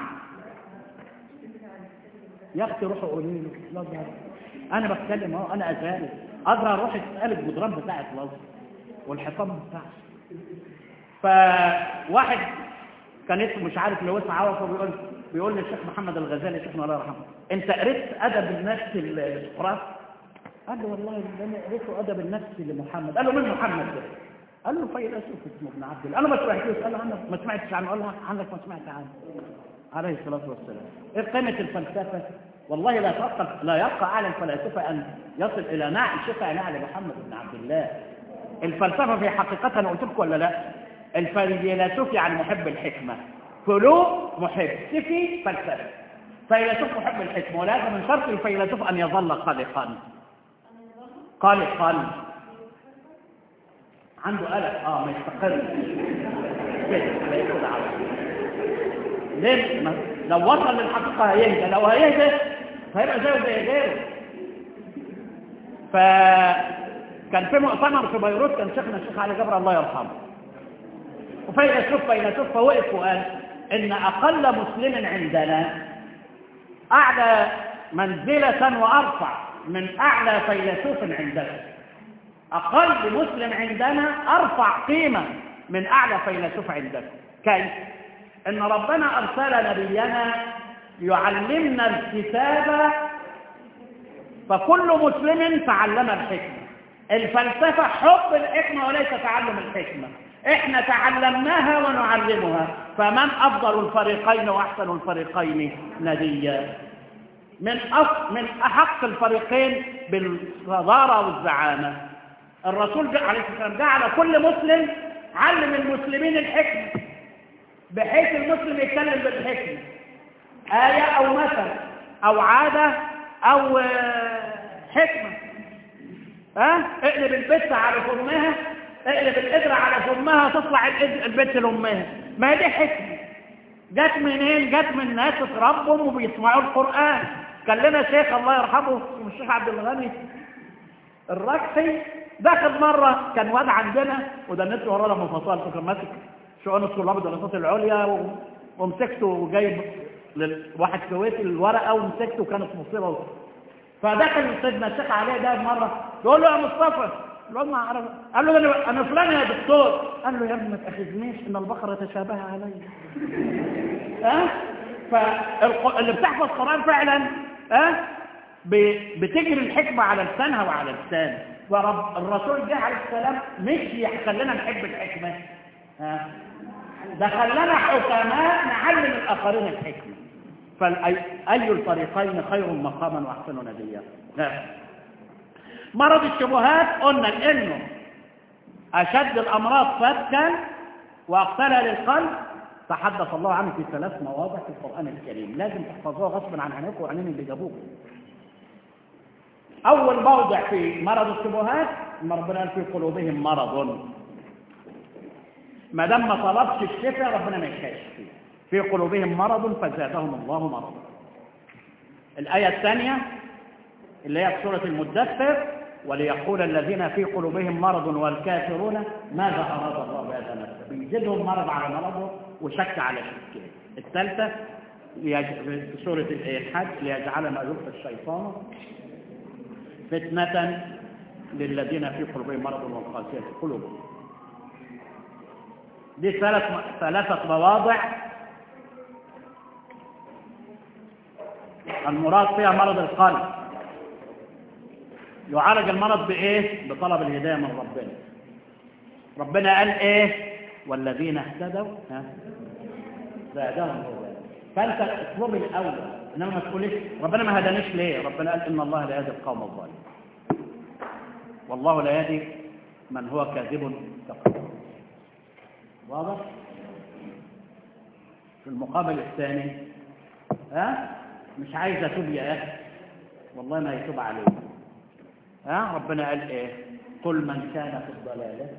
Speaker 1: يا اختي روحوا قولي له لا ده انا بتكلم اهو انا ازالي ادرى اروح اسال الجدران بتاعت الازهر والحصان بتاعه فواحد كان اسمه مش عارف لو اسمه عوض بيقول بيقول للشيخ محمد الغزالي شيخنا الله يرحمه انت قريت ادب النفس لسقراط قال له والله ده انا قريته ادب النفس لمحمد قال له مين محمد ده قال له فيلسوف اسمه ابن عبد الله انا ما سمعتوش قال له عنك ما سمعتش عنه قال له عنك ما سمعت عنه عليه الصلاه والسلام ايه قيمه الفلسفه والله لا تبقى لا يبقى اعلى الفلاسفه ان يصل الى نعي شفع نعي محمد بن عبد الله الفلسفه في حقيقتها انا قلت لكم ولا لا الفيلسوف يعني محب الحكمه فلو محب سفي فلسفه فيلسوف محب الحكمه ولكن من شرط الفيلسوف ان يظل قلقا قلقا عنده قلق اه ما يستقر كده لا ياخد على ليه ما- لو وصل للحقيقه هيهدى لو هيهدى هيبقى زيه زي غيره فكان في مؤتمر في بيروت كان شيخنا الشيخ علي جبر الله يرحمه وفيلسوف فيلسوف فوقف وقال ان اقل مسلم عندنا اعلى منزله وارفع من اعلى فيلسوف عندنا أقل مسلم عندنا أرفع قيمة من أعلى فيلسوف عندنا كيف؟ إن ربنا أرسل نبينا يعلمنا الكتاب فكل مسلم تعلم الحكمة الفلسفة حب الحكمة وليس تعلم الحكمة احنا تعلمناها ونعلمها فمن أفضل الفريقين وأحسن الفريقين نديا من أف... من أحق الفريقين بالصدارة والزعامة الرسول جاء عليه الصلاة والسلام جعل كل مسلم علم المسلمين الحكمة بحيث المسلم يتكلم بالحكمة آية أو مثل أو عادة أو آه، حكمة ها اقلب البت على فمها اقلب القدرة على فمها تطلع الإد- البت لأمها ما هي دي حكمة جت منين جت من ناس اتربوا وبيسمعوا القرآن كان لنا شيخ الله يرحمه اسمه الشيخ عبد الغني الركحي دخل مرة كان واد عندنا ودنيت وراه لما فصلت كان ماسك شؤون الطلاب الدراسات العليا و... ومسكته وجايب لواحد كويتي الورقة ومسكته وكانت مصيبة فدخل سيدنا الشيخ عليه ده مرة يقول له يا مصطفى الواد ما عرف قال له ده انا أنا فلان يا دكتور قال له يا ابني ما تاخذنيش ان البقره تشابه علي ها فاللي بتحفظ قرآن فعلا ها ب- بتجري الحكمة على لسانها وعلى لسان فرب الرسول جه عليه السلام مش يخلينا نحب الحكمة ها ده خلانا حكماء نعلم الآخرين الحكمة فأي أي الفريقين خير مقاما وأحسن نديا لا. مرض الشبهات قلنا إنه أشد الأمراض فتكا وأقتلها للقلب تحدث الله عنه في ثلاث مواضع في القرآن الكريم لازم تحفظوها غصبا عن عينيكم وعينين اللي جابوكم أول موضع في مرض الشبهات ما ربنا قال في قلوبهم مرض ما دام ما طلبش الشفاء ربنا ما يشفيش فيه في قلوبهم مرض فزادهم الله مرضا الآية الثانية اللي هي في سورة المدثر وليقول الذين في قلوبهم مرض والكافرون ماذا أراد الله بهذا مثلا بيزيدهم مرض على مرضه وشك على شكه الثالثة ليج... في سورة الحج ليجعل ما يلقي الشيطان فتنة للذين في قلوبهم مرض والقاسية قلوبهم دي ثلاث ثلاثة مواضع المراد فيها مرض القلب يعالج المرض بإيه؟ بطلب الهداية من ربنا ربنا قال إيه؟ والذين اهتدوا ها؟ زادهم هدى فأنت اطلب الأول إنما ما تقوليش ربنا ما هدانيش ليه؟ ربنا قال إن الله لا يهدي القوم الظالمين والله لا يهدي من هو كاذب كفور واضح؟ في المقابل الثاني ها مش عايز اتوب يا اخي والله ما يتوب عليه ها ربنا قال ايه قل من كان في الضلالة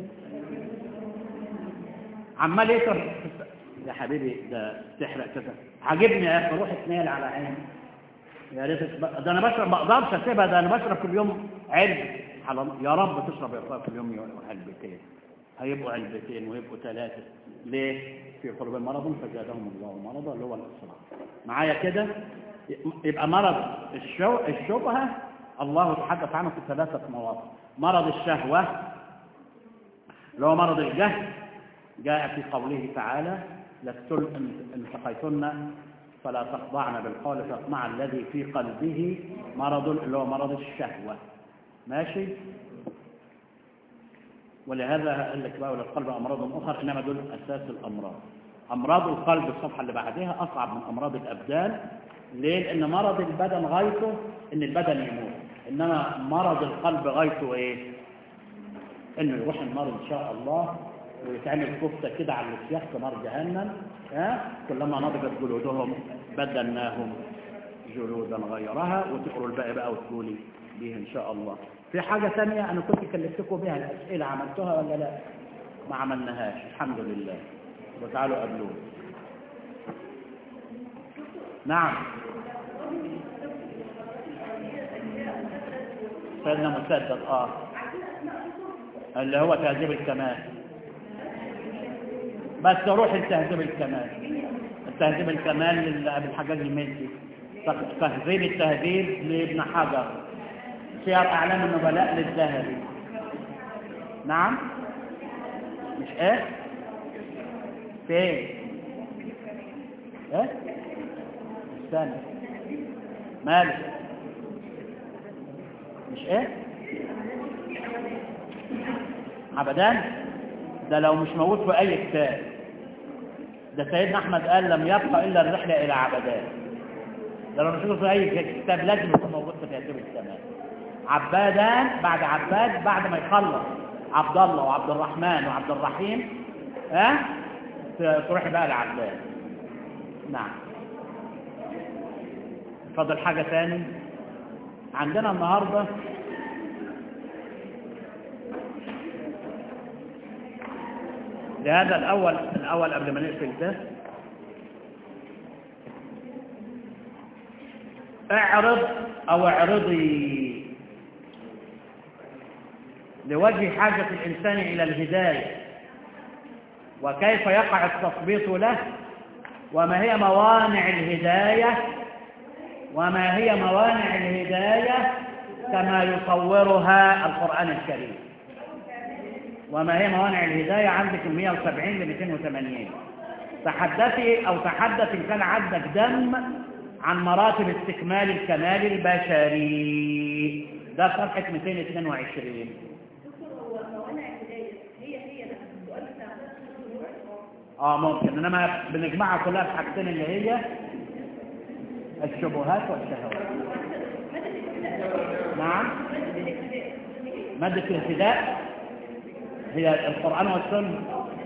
Speaker 1: عمال يكره يا حبيبي ده تحرق كده عاجبني يا اخي روح اتنال على عيني يا ريت تبقى- ده انا بشرب ما اقدرش اسيبها ده انا بشرب كل يوم علب حرام. يا رب تشرب يا اخويا كل يوم علبتين هيبقوا علبتين ويبقوا ثلاثه ليه في قلوب مرض فزادهم الله مرضا اللي هو الاسراف معايا كده يبقى مرض الشو... الشبهه الله تحدث عنه في ثلاثه مواضع مرض الشهوه اللي هو مرض الجهل جاء في قوله تعالى لستن ان سقيتن فلا تخضعن بالقول فيطمع الذي في قلبه مرض اللي هو مرض الشهوة ماشي ولهذا قال لك بقى وللقلب أمراض أخرى إنما دول أساس الأمراض أمراض القلب الصفحة اللي بعدها أصعب من أمراض الأبدان ليه؟ لأن مرض البدن غايته إن البدن يموت إنما مرض القلب غايته إيه؟ إنه يروح النار إن شاء الله ويتعمل كفتة كده على السياح في نار جهنم ها كلما نضجت جلودهم بدلناهم جلودا غيرها وتقروا الباقي بقى وتقولي به إن شاء الله في حاجة ثانية أنا كنت كلفتكم بها الأسئلة عملتها ولا لا ما عملناهاش الحمد لله وتعالوا قبلوه نعم سيدنا مسدد اه اللي هو تهذيب الكمال بس روح التهذيب الكمال التهذيب الكمال لابن الحجاج الملكي تهذيب التهذيب لابن حجر سير اعلام النبلاء للذهبي نعم مش ايه فين ايه استنى مالك مش ايه عبدان ده لو مش موجود في اي كتاب ده سيدنا احمد قال لم يبقى الا الرحله الى عبدان ده لو مش موجود في اي كتاب لازم يكون موجود في ترتيب السماء عبادان بعد عباد بعد ما يخلص عبد الله وعبد الرحمن وعبد الرحيم ها تروح بقى لعباد نعم فاضل حاجه ثاني عندنا النهارده لهذا الأول الأول قبل ما نقفل ده اعرض أو اعرضي لوجه حاجة الإنسان إلى الهداية وكيف يقع التثبيط له وما هي موانع الهداية وما هي موانع الهداية كما يصورها القرآن الكريم وما هي موانع الهداية عندك من 170 ل 280 تحدثي أو تحدث إن كان عندك دم عن مراتب استكمال الكمال البشري ده صفحة 222
Speaker 2: هو موانع الهداية هي هي نفس السؤال بتاع
Speaker 1: اه ممكن انما بنجمعها كلها في حاجتين اللي هي الشبهات والشهوات نعم مادة الاهتداء هي القرآن والسنة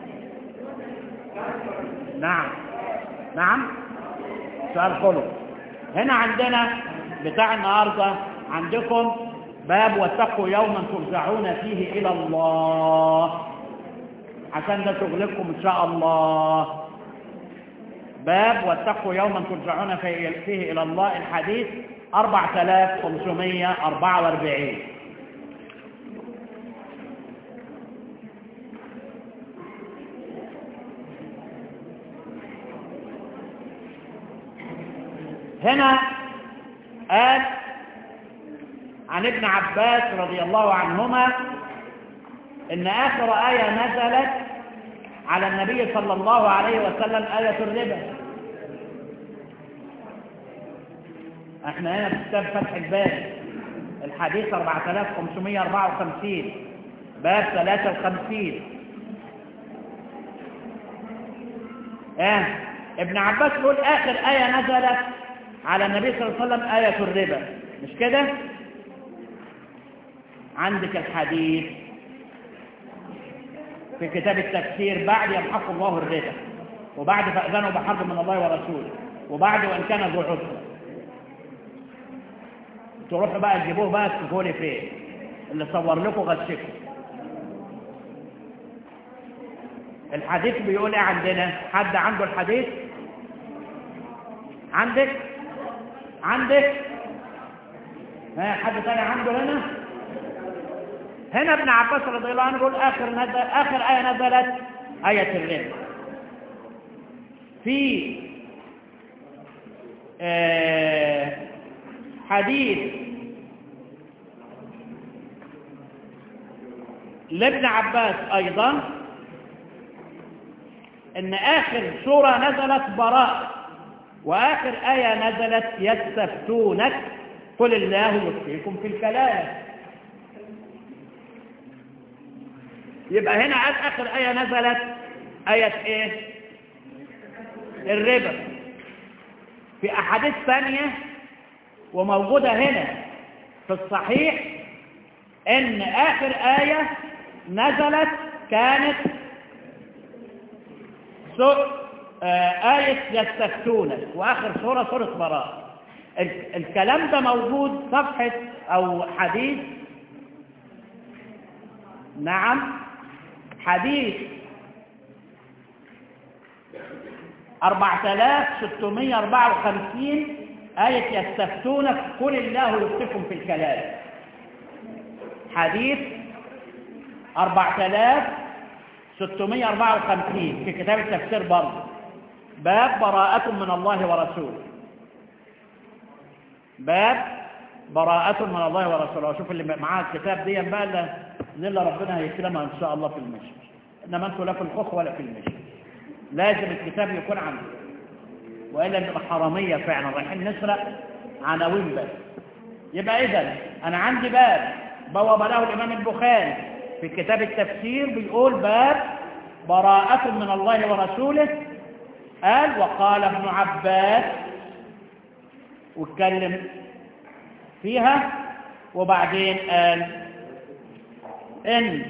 Speaker 1: نعم نعم سؤال خلق هنا عندنا بتاع النهاردة عندكم باب واتقوا يوما ترجعون فيه إلى الله عشان ده شغلكم إن شاء الله باب واتقوا يوما ترجعون فيه فيه إلى الله الحديث 4544 هنا قال عن ابن عباس رضي الله عنهما ان اخر آية نزلت على النبي صلى الله عليه وسلم آية الربا احنا هنا في كتاب فتح الباب الحديث 4554 باب 53 اه ابن عباس يقول آخر آية نزلت على النبي صلى الله عليه وسلم آية الربا مش كده عندك الحديث في كتاب التفسير بعد يمحق الله الربا وبعد فأذنوا بحرب من الله ورسوله وبعد وإن كان ذو عسرة تروحوا بقى تجيبوه بقى تشوفوا لي فين اللي صور لكم غشكم الحديث بيقول ايه عندنا حد عنده الحديث عندك عندك ها حد تاني عنده هنا هنا ابن عباس رضي الله عنه يقول اخر نزل اخر ايه نزلت ايه الربا في آه حديث لابن عباس ايضا ان اخر سورة نزلت براء واخر اية نزلت يستفتونك قل الله يفتيكم في الكلام يبقى هنا قال اخر اية نزلت اية ايه الربا في احاديث ثانية وموجودة هنا في الصحيح ان اخر اية نزلت كانت آية يستفتونك وآخر سورة سورة براء الكلام ده موجود صفحة أو حديث نعم حديث 4654 آية يستفتونك قل الله يفتكم في الكلام حديث 4654 في كتاب التفسير برضه باب براءة من الله ورسوله باب براءة من الله ورسوله شوف اللي معاه الكتاب دي بقى اللي اللي ربنا هيكرمها ان شاء الله في المشي انما انتوا لا في الخخ ولا في المشي لازم الكتاب يكون عندك والا نبقى حراميه فعلا رايحين نسرق عناوين بس يبقى اذا انا عندي باب بواب له الامام البخاري في كتاب التفسير بيقول باب براءة من الله ورسوله قال وقال ابن عباس واتكلم فيها وبعدين قال ان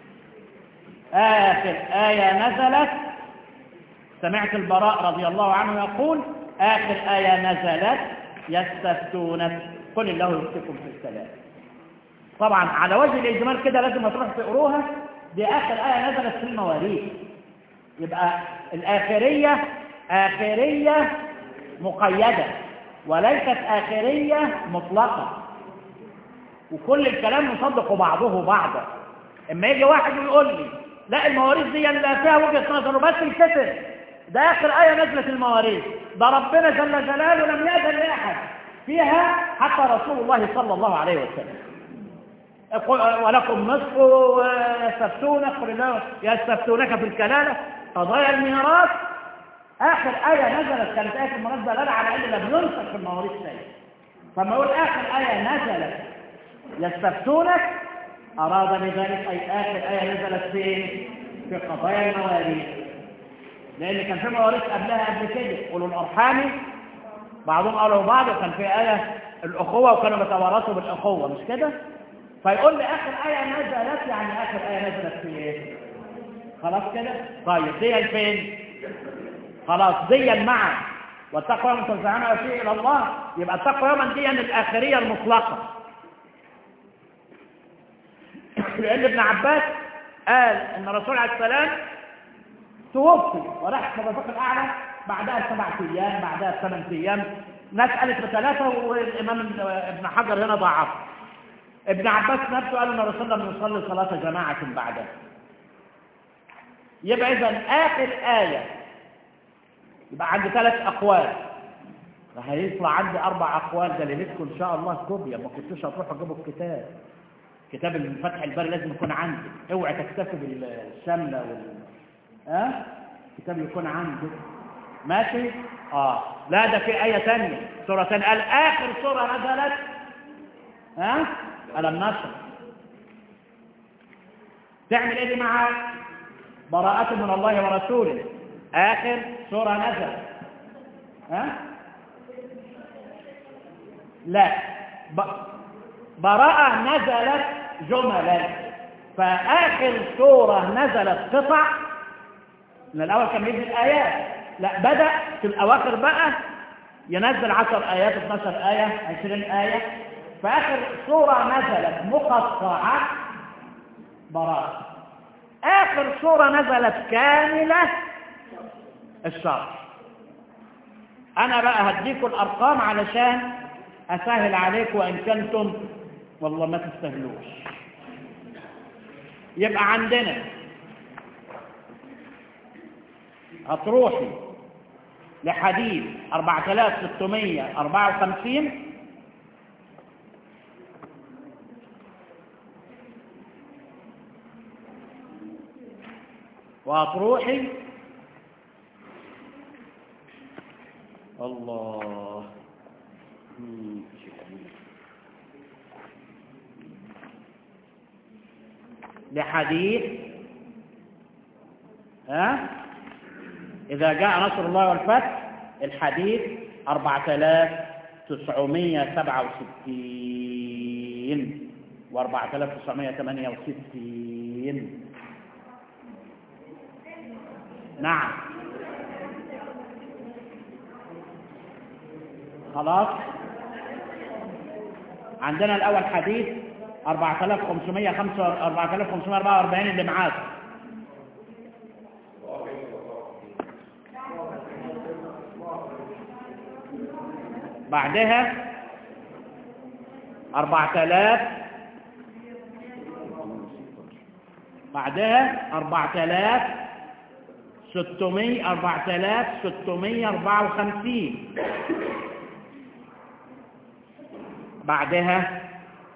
Speaker 1: آخر آية نزلت سمعت البراء رضي الله عنه يقول آخر آية نزلت يستفتونك قل الله يفتكم في السلام طبعا على وجه الإجمال كده لازم تروح تقروها دي آخر آية نزلت في المواريث يبقى الآخرية آخرية مقيدة وليست آخرية مطلقة وكل الكلام مصدق بعضه بعضا اما يجي واحد ويقول لي لا المواريث دي لا فيها وجهة نظر بس الكتر ده آخر آية نزلت المواريث ده ربنا جل جلاله لم يأذن لأحد فيها حتى رسول الله صلى الله عليه وسلم ولكم نصف يستفتونك قل الله يستفتونك في الكلالة قضايا الميراث آخر آية نزلت كانت آية الميراث دلالة على أن لم ينسخ في المواريث شيء فما يقول آخر آية نزلت يستفتونك أراد بذلك أي آخر آية نزلت في في قضايا المواريث لأن كان في مواريث قبلها قبل كده أولو الأرحام بعضهم قالوا بعض وكان في آية الأخوة وكانوا بيتوارثوا بالأخوة مش كده؟ فيقول لي آخر آية نزلت يعني آخر آية نزلت في إيه؟ خلاص كده؟ طيب دي فين؟ خلاص دي مع والتقوى من تنزعنا وشيء إلى الله يبقى التقوى يوما دي الآخرية المطلقة لأن ابن عباس قال ان الرسول عليه السلام توفي وراح في الرفيق الأعلى بعدها سبعة أيام بعدها ثمان أيام ناس قالت بثلاثة والإمام ابن حجر هنا ضعف ابن عباس نفسه قال ان الرسول لم يصلي صلاة جماعة بعدها يبقى إذا آخر آية يبقى عندي ثلاث أقوال هيطلع عندي أربع أقوال دليلتكم إن شاء الله كوبيا ما كنتوش هتروحوا تجيبوا الكتاب كتاب الفتح الباري لازم يكون عندك اوعى تكتفي بالشملة وال ها أه؟ كتاب يكون عندك ماشي اه لا ده في آية ثانية سورة ثانية قال آخر سورة نزلت ها أه؟ ألم نشر تعمل ايه دي مع براءة من الله ورسوله آخر سورة نزلت ها أه؟ لا ب... براءة نزلت جملا فآخر سورة نزلت قطع من الأول كان بيدي الآيات لا بدأ في الأواخر بقى ينزل 10 آيات 12 آية 20 آية فآخر سورة نزلت مقطعة براءة آخر سورة نزلت كاملة الشرح أنا بقى هديكم الأرقام علشان أسهل عليكم وإن كنتم والله ما تستهلوش يبقى عندنا هتروحي لحديث 4654 وهتروحي الله مم. لحديث ها إذا جاء نصر الله والفتح الحديث 4967 و 4968 نعم خلاص عندنا الأول حديث 4544 اللي معاك بعدها أربعة آلاف بعدها أربعة آلاف ستمية أربعة آلاف ستمية أربعة وخمسين بعدها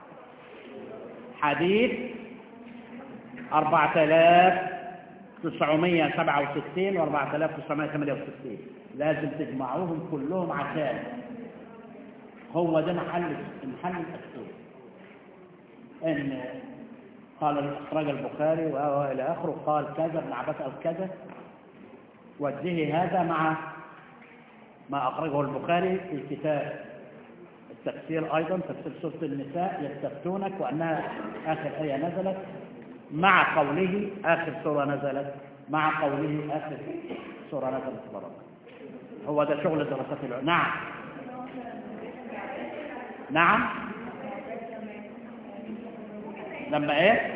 Speaker 1: حديث أربعة آلاف تسعمية سبعة وستين وأربعة آلاف تسعمية ثمانية وستين لازم تجمعوهم كلهم عشان هو ده محل محل التفسير ان قال اخرج البخاري والى اخره قال كذا ابن عباس او كذا وجهي هذا مع ما اخرجه البخاري في كتاب التفسير ايضا تفسير سوره النساء يستفتونك وانها اخر ايه نزلت مع قوله اخر سوره نزلت مع قوله اخر سوره نزلت بركه هو ده شغل دراسات العلم نعم نعم لما ايه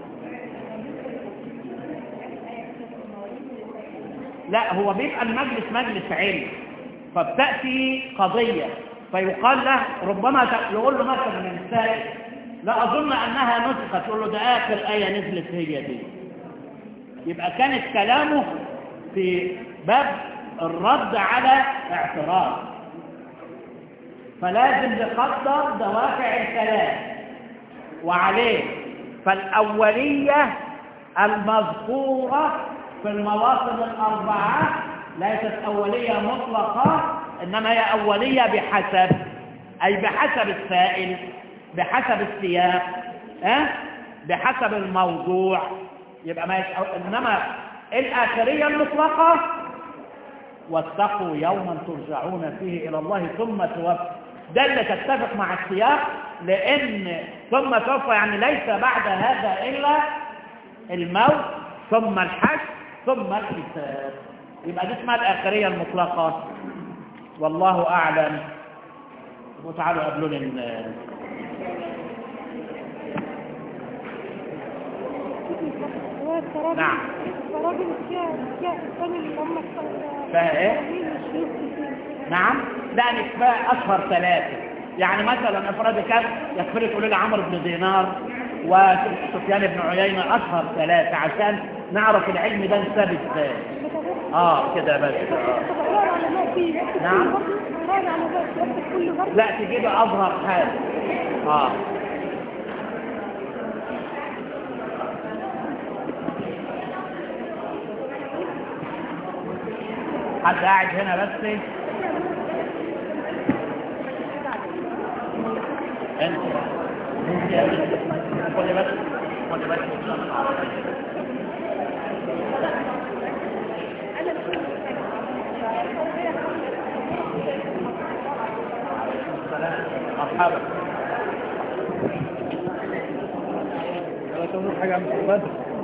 Speaker 1: لا هو بيبقى المجلس مجلس علم فبتأتي قضية فيقال له ربما يقول له مثلا من السائل لا أظن أنها نسخت يقول له ده آخر آية نزلت هي دي يبقى كانت كلامه في باب الرد على اعتراض فلازم نقدر دوافع الكلام وعليه فالأولية المذكورة في المواطن الأربعة ليست أولية مطلقة إنما هي أولية بحسب أي بحسب السائل بحسب السياق أه؟ بحسب الموضوع يبقى ما يش... إنما الآخرية المطلقة واتقوا يوما ترجعون فيه إلى الله ثم توفى ده اللي تتفق مع السياق لأن ثم توفى يعني ليس بعد هذا إلا الموت ثم الحج ثم الحساب يبقى دي اسمها الآخرية المطلقة والله أعلم وتعالوا قبلوني ال-
Speaker 3: هو التراجم
Speaker 1: نعم.
Speaker 3: التراجم فيها فيها الثاني اللي هم
Speaker 1: فيها إيه؟
Speaker 3: الشيوخ كتير.
Speaker 1: نعم لا نسباء أشهر ثلاثة يعني مثلا افراد كان يكفر تقول لي عمرو بن دينار وسفيان بن عيينة أشهر ثلاثة عشان نعرف العلم ده انساب ازاي اه كده بس آه.
Speaker 3: طب اقرا علامات فيه
Speaker 1: نعم.
Speaker 3: اقرا علامات يكتب كل برضه
Speaker 1: لا تجيب أظهر حاجة اه حد قاعد هنا بس انت خدي بس خدي بس مرحبا
Speaker 4: ولا تقول حاجة عن الصحبات